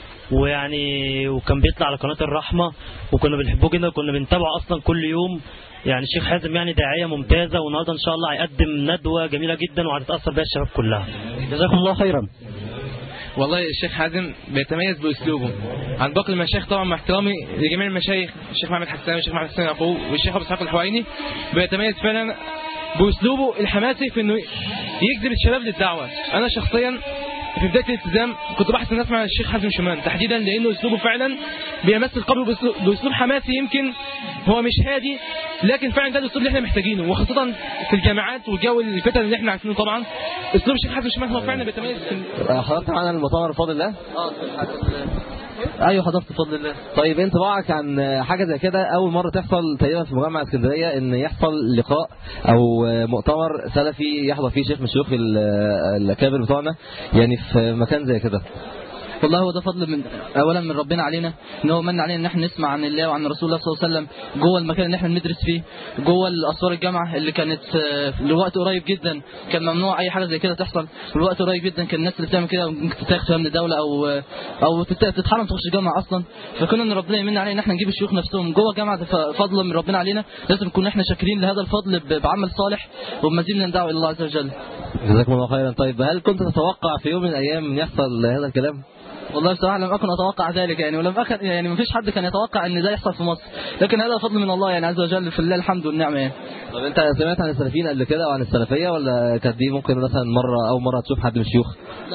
Speaker 11: ويعني وكان بيطلع على قناه الرحمه وكنا بنحبه جدا وكنا بنتابعه اصلا كل يوم يعني الشيخ حازم يعني داعيه ممتازه والنهارده ان شاء الله هيقدم ندوه جميله جدا وهتتاثر بيها الشباب كلها
Speaker 3: جزاكم الله خيرا
Speaker 12: والله الشيخ حازم بيتميز باسلوبه عن باقي المشايخ طبعا مع احترامي لجميع المشايخ الشيخ محمد حسان والشيخ محمد حسين يعقوب والشيخ ابو اسحاق الحويني بيتميز فعلا باسلوبه الحماسي في انه يجذب الشباب للدعوه انا شخصيا في بدايه الالتزام كنت بحث الناس مع الشيخ حازم شومان تحديدا لانه اسلوبه فعلا بيمثل قبله بأسلوب, باسلوب حماسي يمكن هو مش هادي لكن فعلا ده الاسلوب اللي احنا محتاجينه وخاصه في الجامعات والجو الفتن اللي احنا عارفينه طبعا اسلوب الشيخ حازم شمال هو فعلا بيتميز في
Speaker 13: حضرت معانا المؤتمر بفضل الله
Speaker 12: اه
Speaker 13: ايوه حضرت بفضل الله طيب انطباعك عن حاجه زي كده اول مره تحصل تقريبا في مجمع اسكندريه ان يحصل لقاء او مؤتمر سلفي يحضر فيه شيخ من شيوخ ال- الاكابر بتوعنا يعني في مكان زي كده
Speaker 3: والله هو ده فضل من اولا من ربنا علينا ان هو من علينا ان احنا نسمع عن الله وعن رسول الله صلى الله عليه وسلم جوه المكان اللي احنا بندرس فيه جوه الاسوار الجامعه اللي كانت آه، لوقت قريب جدا كان ممنوع اي حاجه زي كده تحصل لوقت قريب جدا كان الناس اللي بتعمل كده ممكن تتاخد من الدوله او آه، او تت- تتحرم تخش الجامعه اصلا فكنا ان ربنا يمن علينا ان احنا نجيب الشيوخ نفسهم جوه الجامعه ده ف- فضل من ربنا علينا لازم نكون احنا شاكرين لهذا الفضل ب- بعمل صالح وبمزيد من الدعوه الى الله عز وجل
Speaker 13: جزاكم الله خيرا طيب هل كنت تتوقع في يوم من الايام ان يحصل هذا الكلام
Speaker 3: والله بصراحه لم اكن اتوقع ذلك يعني ولم أكن يعني ما فيش حد كان يتوقع ان ده يحصل في مصر لكن هذا فضل من الله يعني عز وجل في الله الحمد والنعمه يعني
Speaker 13: طب انت سمعت عن السلفيين قبل كده وعن السلفيه ولا كانت دي ممكن مثلا مره اول مره تشوف حد من الشيوخ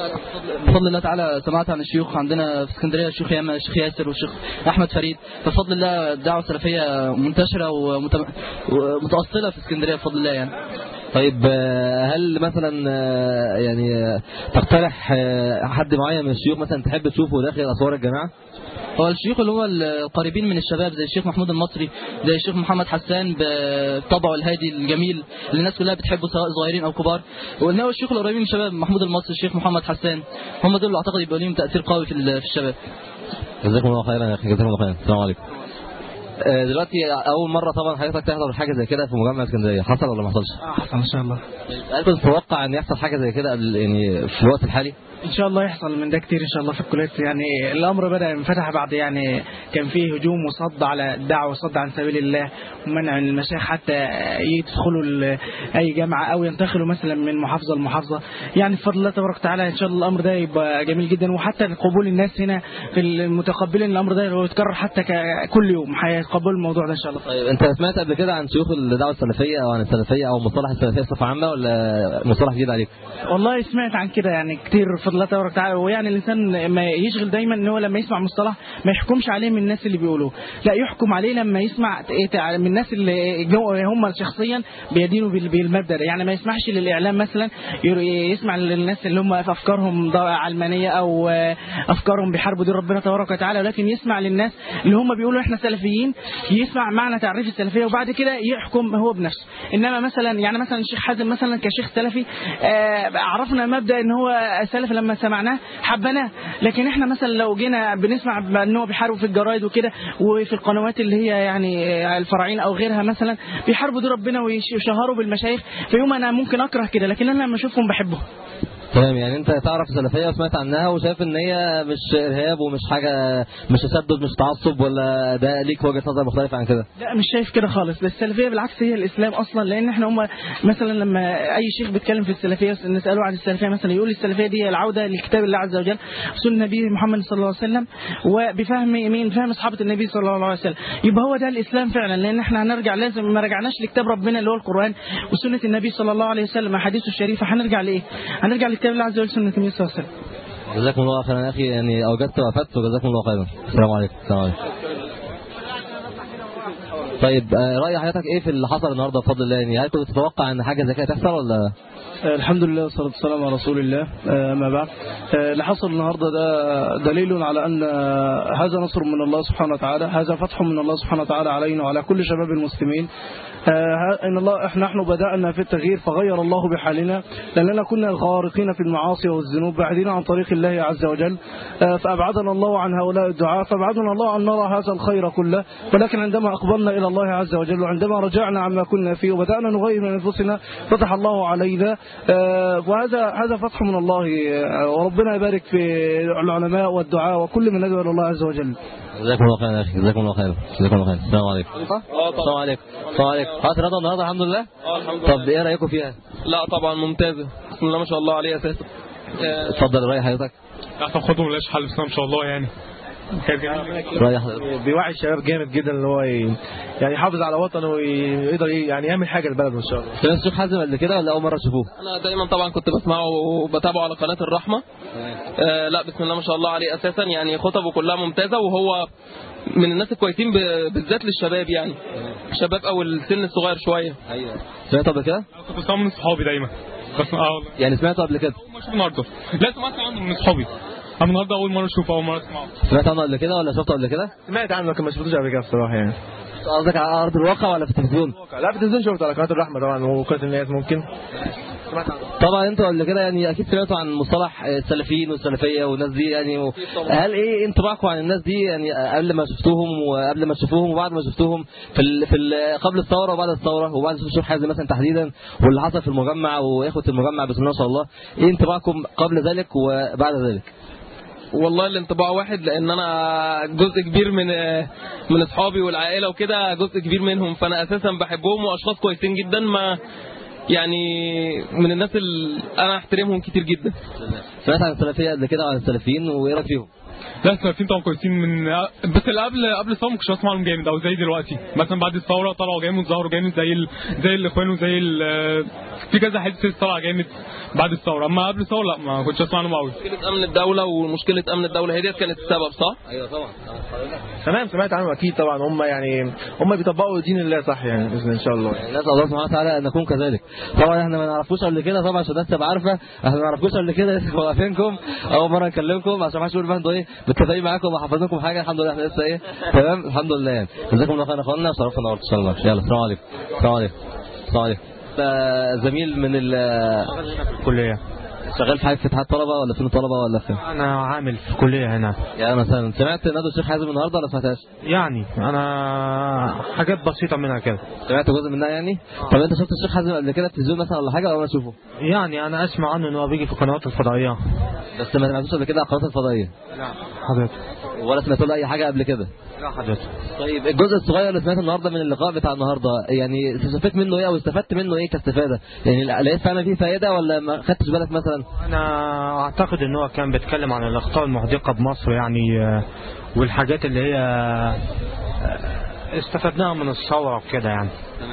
Speaker 3: بفضل الله تعالى سمعت عن الشيوخ عندنا في اسكندريه الشيخ ياما الشيخ ياسر والشيخ احمد فريد بفضل الله الدعوه السلفيه منتشره ومت- ومتاصله في اسكندريه بفضل الله يعني
Speaker 13: طيب آه، هل مثلا آه، يعني آه، تقترح آه، حد معين من الشيوخ مثلا تحب تشوفه داخل اسوار الجماعه
Speaker 3: هو الشيوخ اللي هو القريبين من الشباب زي الشيخ محمود المصري زي الشيخ محمد حسان بطبعه الهادي الجميل اللي الناس كلها بتحبه سواء صغيرين او كبار وانه الشيوخ القريبين من الشباب محمود المصري الشيخ محمد حسان هم دول اللي اعتقد يبقى لهم تاثير قوي في ال- في الشباب
Speaker 13: جزاكم الله خيرا يا اخي جزاكم الله خيرا السلام عليكم آه، دلوقتي اول مره طبعا حضرتك تحضر حاجه زي كده في مجمع اسكندريه حصل ولا ما حصلش
Speaker 14: حصل ان شاء الله
Speaker 13: هل كنت تتوقع ان يحصل حاجه زي كده قبل يعني في الوقت الحالي
Speaker 14: ان شاء الله يحصل من ده كتير ان شاى الله في الكليات يعني الامر بدا ينفتح بعد يعني كان فيه هجوم وصد على الدعوه وصد عن سبيل الله ومنع من المشايخ حتى يدخلوا ال- اي جامعه او ينتقلوا مثلا من محافظه لمحافظه يعني بفضل الله تبارك وتعالى ان شاء الله الامر ده يبقى جميل جدا وحتى قبول الناس هنا في المتقبلين الامر ده لو يتكرر حتى ك- كل يوم هيتقبلوا الموضوع ده ان شاء الله
Speaker 13: طيب انت سمعت قبل كده عن شيوخ الدعوه السلفيه او عن السلفيه او مصطلح السلفيه بصفه عامه ولا مصطلح جديد عليك
Speaker 14: والله سمعت عن كده يعني كتير بفضل الله تبارك وتعالى ويعني الانسان ما يشغل دايما ان هو لما يسمع مصطلح ما يحكمش عليه من الناس اللي بيقولوه لا يحكم عليه لما يسمع ت- من الناس اللي جو- هم شخصيا بيدينوا بال- بالمبدا ده يعني ما يسمحش للاعلام مثلا ير- يسمع للناس اللي هم في افكارهم ض- علمانيه او آه، افكارهم بيحاربوا دين ربنا تبارك وتعالى ولكن يسمع للناس اللي هم بيقولوا احنا سلفيين يسمع معنى تعريف السلفيه وبعد كده يحكم هو بنفسه انما مثلا يعني مثلا الشيخ حازم مثلا كشيخ سلفي آه، عرفنا مبدا ان هو سلفي لما سمعناه حبناه لكن احنا مثلا لو جينا بنسمع ان هو بيحاربوا في الجرايد وكده وفي القنوات اللي هي يعني آه، الفراعين او غيرها مثلا بيحاربوا دين ربنا ويشهروا بالمشايخ في يوم انا ممكن اكره كده لكن انا لما اشوفهم بحبهم
Speaker 13: تمام يعني انت تعرف السلفيه وسمعت عنها وشايف ان هي مش ارهاب ومش حاجه مش تشدد مش تعصب ولا ده ليك وجهه نظر مختلفه عن كده
Speaker 14: لا مش شايف كده خالص ده السلفيه بالعكس هي الاسلام اصلا لان احنا هم مثلا لما اي شيخ بيتكلم في السلفيه نساله عن السلفيه مثلا يقول السلفيه دي هي العوده لكتاب الله عز وجل سنه النبي محمد صلى الله عليه وسلم وبفهم مين فهم اصحابه النبي صلى الله عليه وسلم يبقى هو ده الاسلام فعلا لان احنا هنرجع لازم ما رجعناش لكتاب ربنا اللي هو القران وسنه النبي صلى الله عليه وسلم احاديثه الشريفه هنرجع لايه؟ هنرجع لكتاب الله عز وجل سنه النبي صلى الله عليه وسلم
Speaker 13: جزاكم الله خيرا يا اخي يعني اوجدت وافدت وجزاكم الله خيرا السلام عليكم السلام عليكم طيب آه، راي حضرتك ايه في اللي حصل النهارده بفضل الله يعني هل كنت تتوقع ان حاجه زي كده تحصل ولا
Speaker 15: الحمد لله والصلاة والسلام على رسول الله آه، ما بعد آه، اللي حصل النهاردة ده دليل على أن آه، هذا نصر من الله سبحانه وتعالى هذا فتح من الله سبحانه وتعالى علينا وعلى كل شباب المسلمين آه، ان الله احنا نحن بدانا في التغيير فغير الله بحالنا لاننا كنا غارقين في المعاصي والذنوب بعيدين عن طريق الله عز وجل آه، فابعدنا الله عن هؤلاء الدعاء فابعدنا الله ان نرى هذا الخير كله ولكن عندما اقبلنا الى الله عز وجل وعندما رجعنا عما كنا فيه وبدانا نغير من انفسنا فتح الله علينا آه، وهذا هذا فتح من الله آه، وربنا يبارك في العلماء والدعاء وكل من ندعو الى الله عز وجل
Speaker 13: جزاكم الله خيرا يا اخي جزاكم الله خيرا جزاكم الله خيرا السلام عليكم السلام عليكم السلام عليكم خلاص رضا النهارده الحمد لله
Speaker 16: اه الحمد لله
Speaker 13: طب ايه رايكم فيها
Speaker 16: لا طبعا ممتازه بسم الله ما شاء الله عليه اساسا
Speaker 13: اتفضل راي حضرتك
Speaker 4: احسن خطوه ملهاش حل بس ان شاء الله يعني
Speaker 13: رايح
Speaker 17: بيوعي الشباب جامد جدا اللي هو ي- يعني يحافظ على وطنه ويقدر ي- يعني يعمل حاجه لبلده ان شاء الله
Speaker 13: سمعت الشيخ حازم قبل كده ولا اول مره تشوفوه؟
Speaker 16: انا دايما طبعا كنت بسمعه وبتابعه على قناه الرحمه آه لا بسم الله ما شاء الله عليه اساسا يعني خطبه كلها ممتازه وهو من الناس الكويسين ب- بالذات للشباب يعني الشباب او السن الصغير شويه
Speaker 13: ايوه سمعت قبل كده؟
Speaker 18: كنت بسمعه من صحابي دايما بس اه والله
Speaker 13: يعني سمعته قبل كده؟
Speaker 18: ما اشوفه النهارده لا سمعت عنه من صحابي انا النهارده اول مره اشوفه اول مره اسمعه
Speaker 13: سمعت عنه قبل كده ولا شفته قبل كده؟
Speaker 17: سمعت عنه لكن ما شفتوش قبل كده بصراحه يعني
Speaker 13: قصدك على ارض الواقع ولا في التلفزيون؟
Speaker 17: لا في التلفزيون شفته على قناه الرحمه طبعا وقناه الناس ممكن
Speaker 13: طبعا انتوا قبل كده يعني اكيد سمعتوا عن مصطلح السلفيين والسلفيه والناس دي يعني و... هل ايه انطباعكم عن الناس دي يعني قبل ما شفتوهم وقبل ما تشوفوهم وبعد ما شفتوهم في ال... في ال... قبل الثوره وبعد الثوره وبعد ما شوف حازم مثلا تحديدا واللي حصل في المجمع واخوه المجمع بسم الله ما شاء الله ايه انطباعكم قبل ذلك وبعد ذلك؟
Speaker 16: والله الانطباع واحد لان انا جزء كبير من من اصحابي والعائله وكده جزء كبير منهم فانا اساسا بحبهم واشخاص كويسين جدا ما يعني من الناس اللي انا احترمهم كتير جدا
Speaker 13: سمعت عن السلفيه قبل كده وعن السلفيين وايه رايك فيهم؟
Speaker 18: لا السلفيين طبعا كويسين من بس اللي قبل قبل الثوره ما كنتش بسمع عنهم جامد او زي دلوقتي مثلا بعد الثوره طلعوا جامد ظهروا جامد زي ال... زي الاخوان وزي ال... في كذا حد طلع جامد بعد الثوره اما قبل الثوره لا ما كنتش اسمع عنهم قوي
Speaker 16: مشكله امن الدوله ومشكله امن الدوله هي دي كانت السبب صح
Speaker 13: ايوه طبعا
Speaker 17: تمام سمعت عنهم اكيد طبعا هم يعني هم بيطبقوا دين الله صح يعني باذن ان شاء الله يعني.
Speaker 13: نسال الله سبحانه وتعالى ان نكون كذلك طبعا احنا ما نعرفوش قبل كده طبعا عشان الناس تبقى عارفه احنا ما نعرفوش قبل كده لسه واقفينكم اول مره نكلمكم عشان ما حدش يقول بقى انتوا ايه متفقين معاكم وحافظينكم حاجه الحمد لله احنا لسه ايه تمام الحمد لله يعني جزاكم الله خير يا اخوانا وشرفتنا النهارده ان شاء الله يلا السلام عليكم السلام عليكم السلام عليكم ده زميل من
Speaker 19: كلية
Speaker 13: شغال في حاجه في اتحاد طلبه ولا فين طلبه ولا فين؟
Speaker 19: انا عامل في كلية هنا
Speaker 13: يعني مثلا سمعت ندوه الشيخ حازم النهارده ولا سمعتهاش؟
Speaker 19: يعني انا حاجات بسيطة منها كده
Speaker 13: سمعت جزء منها يعني؟ طب انت شفت الشيخ حازم قبل كده في التلفزيون مثلا ولا حاجه ولا ما تشوفه؟
Speaker 19: يعني انا اسمع عنه ان هو بيجي في القنوات الفضائية
Speaker 13: بس ما سمعتوش قبل كده على القنوات الفضائيه
Speaker 19: لا حضرتك
Speaker 13: ولا سمعت له اي حاجه قبل كده؟
Speaker 19: لا حضرتك
Speaker 13: طيب الجزء الصغير اللي سمعته النهارده من اللقاء بتاع النهارده يعني استفدت منه ايه او استفدت منه ايه كاستفاده؟ يعني لقيت فعلا فيه فائده ولا ما خدتش بالك مثلا؟
Speaker 19: انا اعتقد ان هو كان بيتكلم عن الاخطاء المحدقة بمصر يعني آه، والحاجات اللي هي آه، استفدناها من الثورة وكده يعني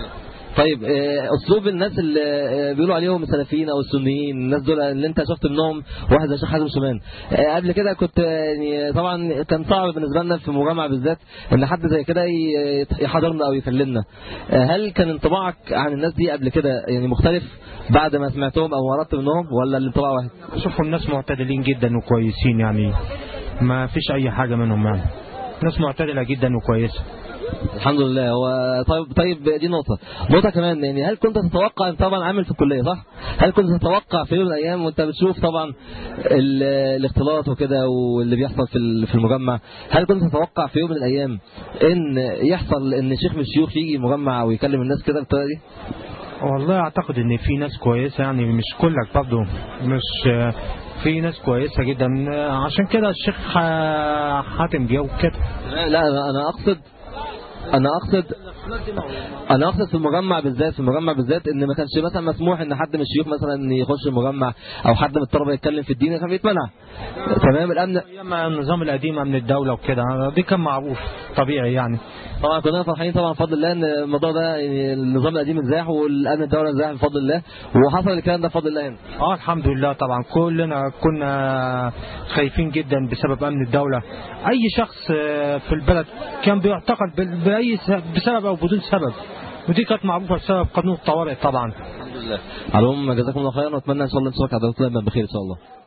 Speaker 13: طيب آه، اسلوب الناس اللي آه، بيقولوا عليهم السلفيين او السنيين الناس دول اللي انت شفت منهم واحد زي الشيخ حازم شومان آه، قبل كده كنت آه، يعني طبعا كان صعب بالنسبه لنا في المجامعه بالذات ان حد زي كده ي- يحضرنا او يكلمنا آه، هل كان انطباعك عن الناس دي قبل كده يعني مختلف بعد ما سمعتهم او مرضت منهم ولا الانطباع واحد؟
Speaker 19: شوفوا الناس معتدلين جدا وكويسين يعني ما فيش اي حاجة منهم يعني ناس معتدلة جدا وكويسة
Speaker 13: الحمد لله هو طيب طيب دي نقطة نقطة كمان يعني هل كنت تتوقع انت طبعا عامل في الكلية صح؟ هل كنت تتوقع في يوم من الأيام وأنت بتشوف طبعا ال- الاختلاط وكده واللي بيحصل في ال- في المجمع هل كنت تتوقع في يوم من الأيام إن يحصل إن شيخ من الشيوخ يجي مجمع ويكلم الناس كده بالطريقة دي؟
Speaker 19: والله اعتقد ان في ناس كويسة يعني مش كلك برضه مش في ناس كويسة جدا عشان كده الشيخ ح- حاتم جه وكده
Speaker 13: لا أنا أنا أقصد انا اقصد انا اقصد في المجمع بالذات في المجمع بالذات ان ما كانش مثلا مسموح ان حد من الشيوخ مثلا يخش المجمع او حد من الطلبه يتكلم في الدين كان بيتمنع تمام الامن
Speaker 19: ايام النظام القديم من الدولة وكده دي كان معروف طبيعي يعني
Speaker 13: طبعا كلنا فرحانين طبعا بفضل الله ان الموضوع ده يعني النظام القديم اتزاح والامن الدوله اتزاح بفضل الله وحصل الكلام ده بفضل الله هنا
Speaker 19: اه الحمد لله طبعا كلنا كنا خايفين جدا بسبب امن الدولة اي شخص آه، في البلد كان بيعتقل بال- باي س- بسبب او بدون سبب ودي كانت معروفة بسبب قانون الطوارئ طبعا
Speaker 13: الحمد لله على العموم جزاكم الله خيرا واتمنى ان شاء الله نشوفك على دائما بخير ان شاء الله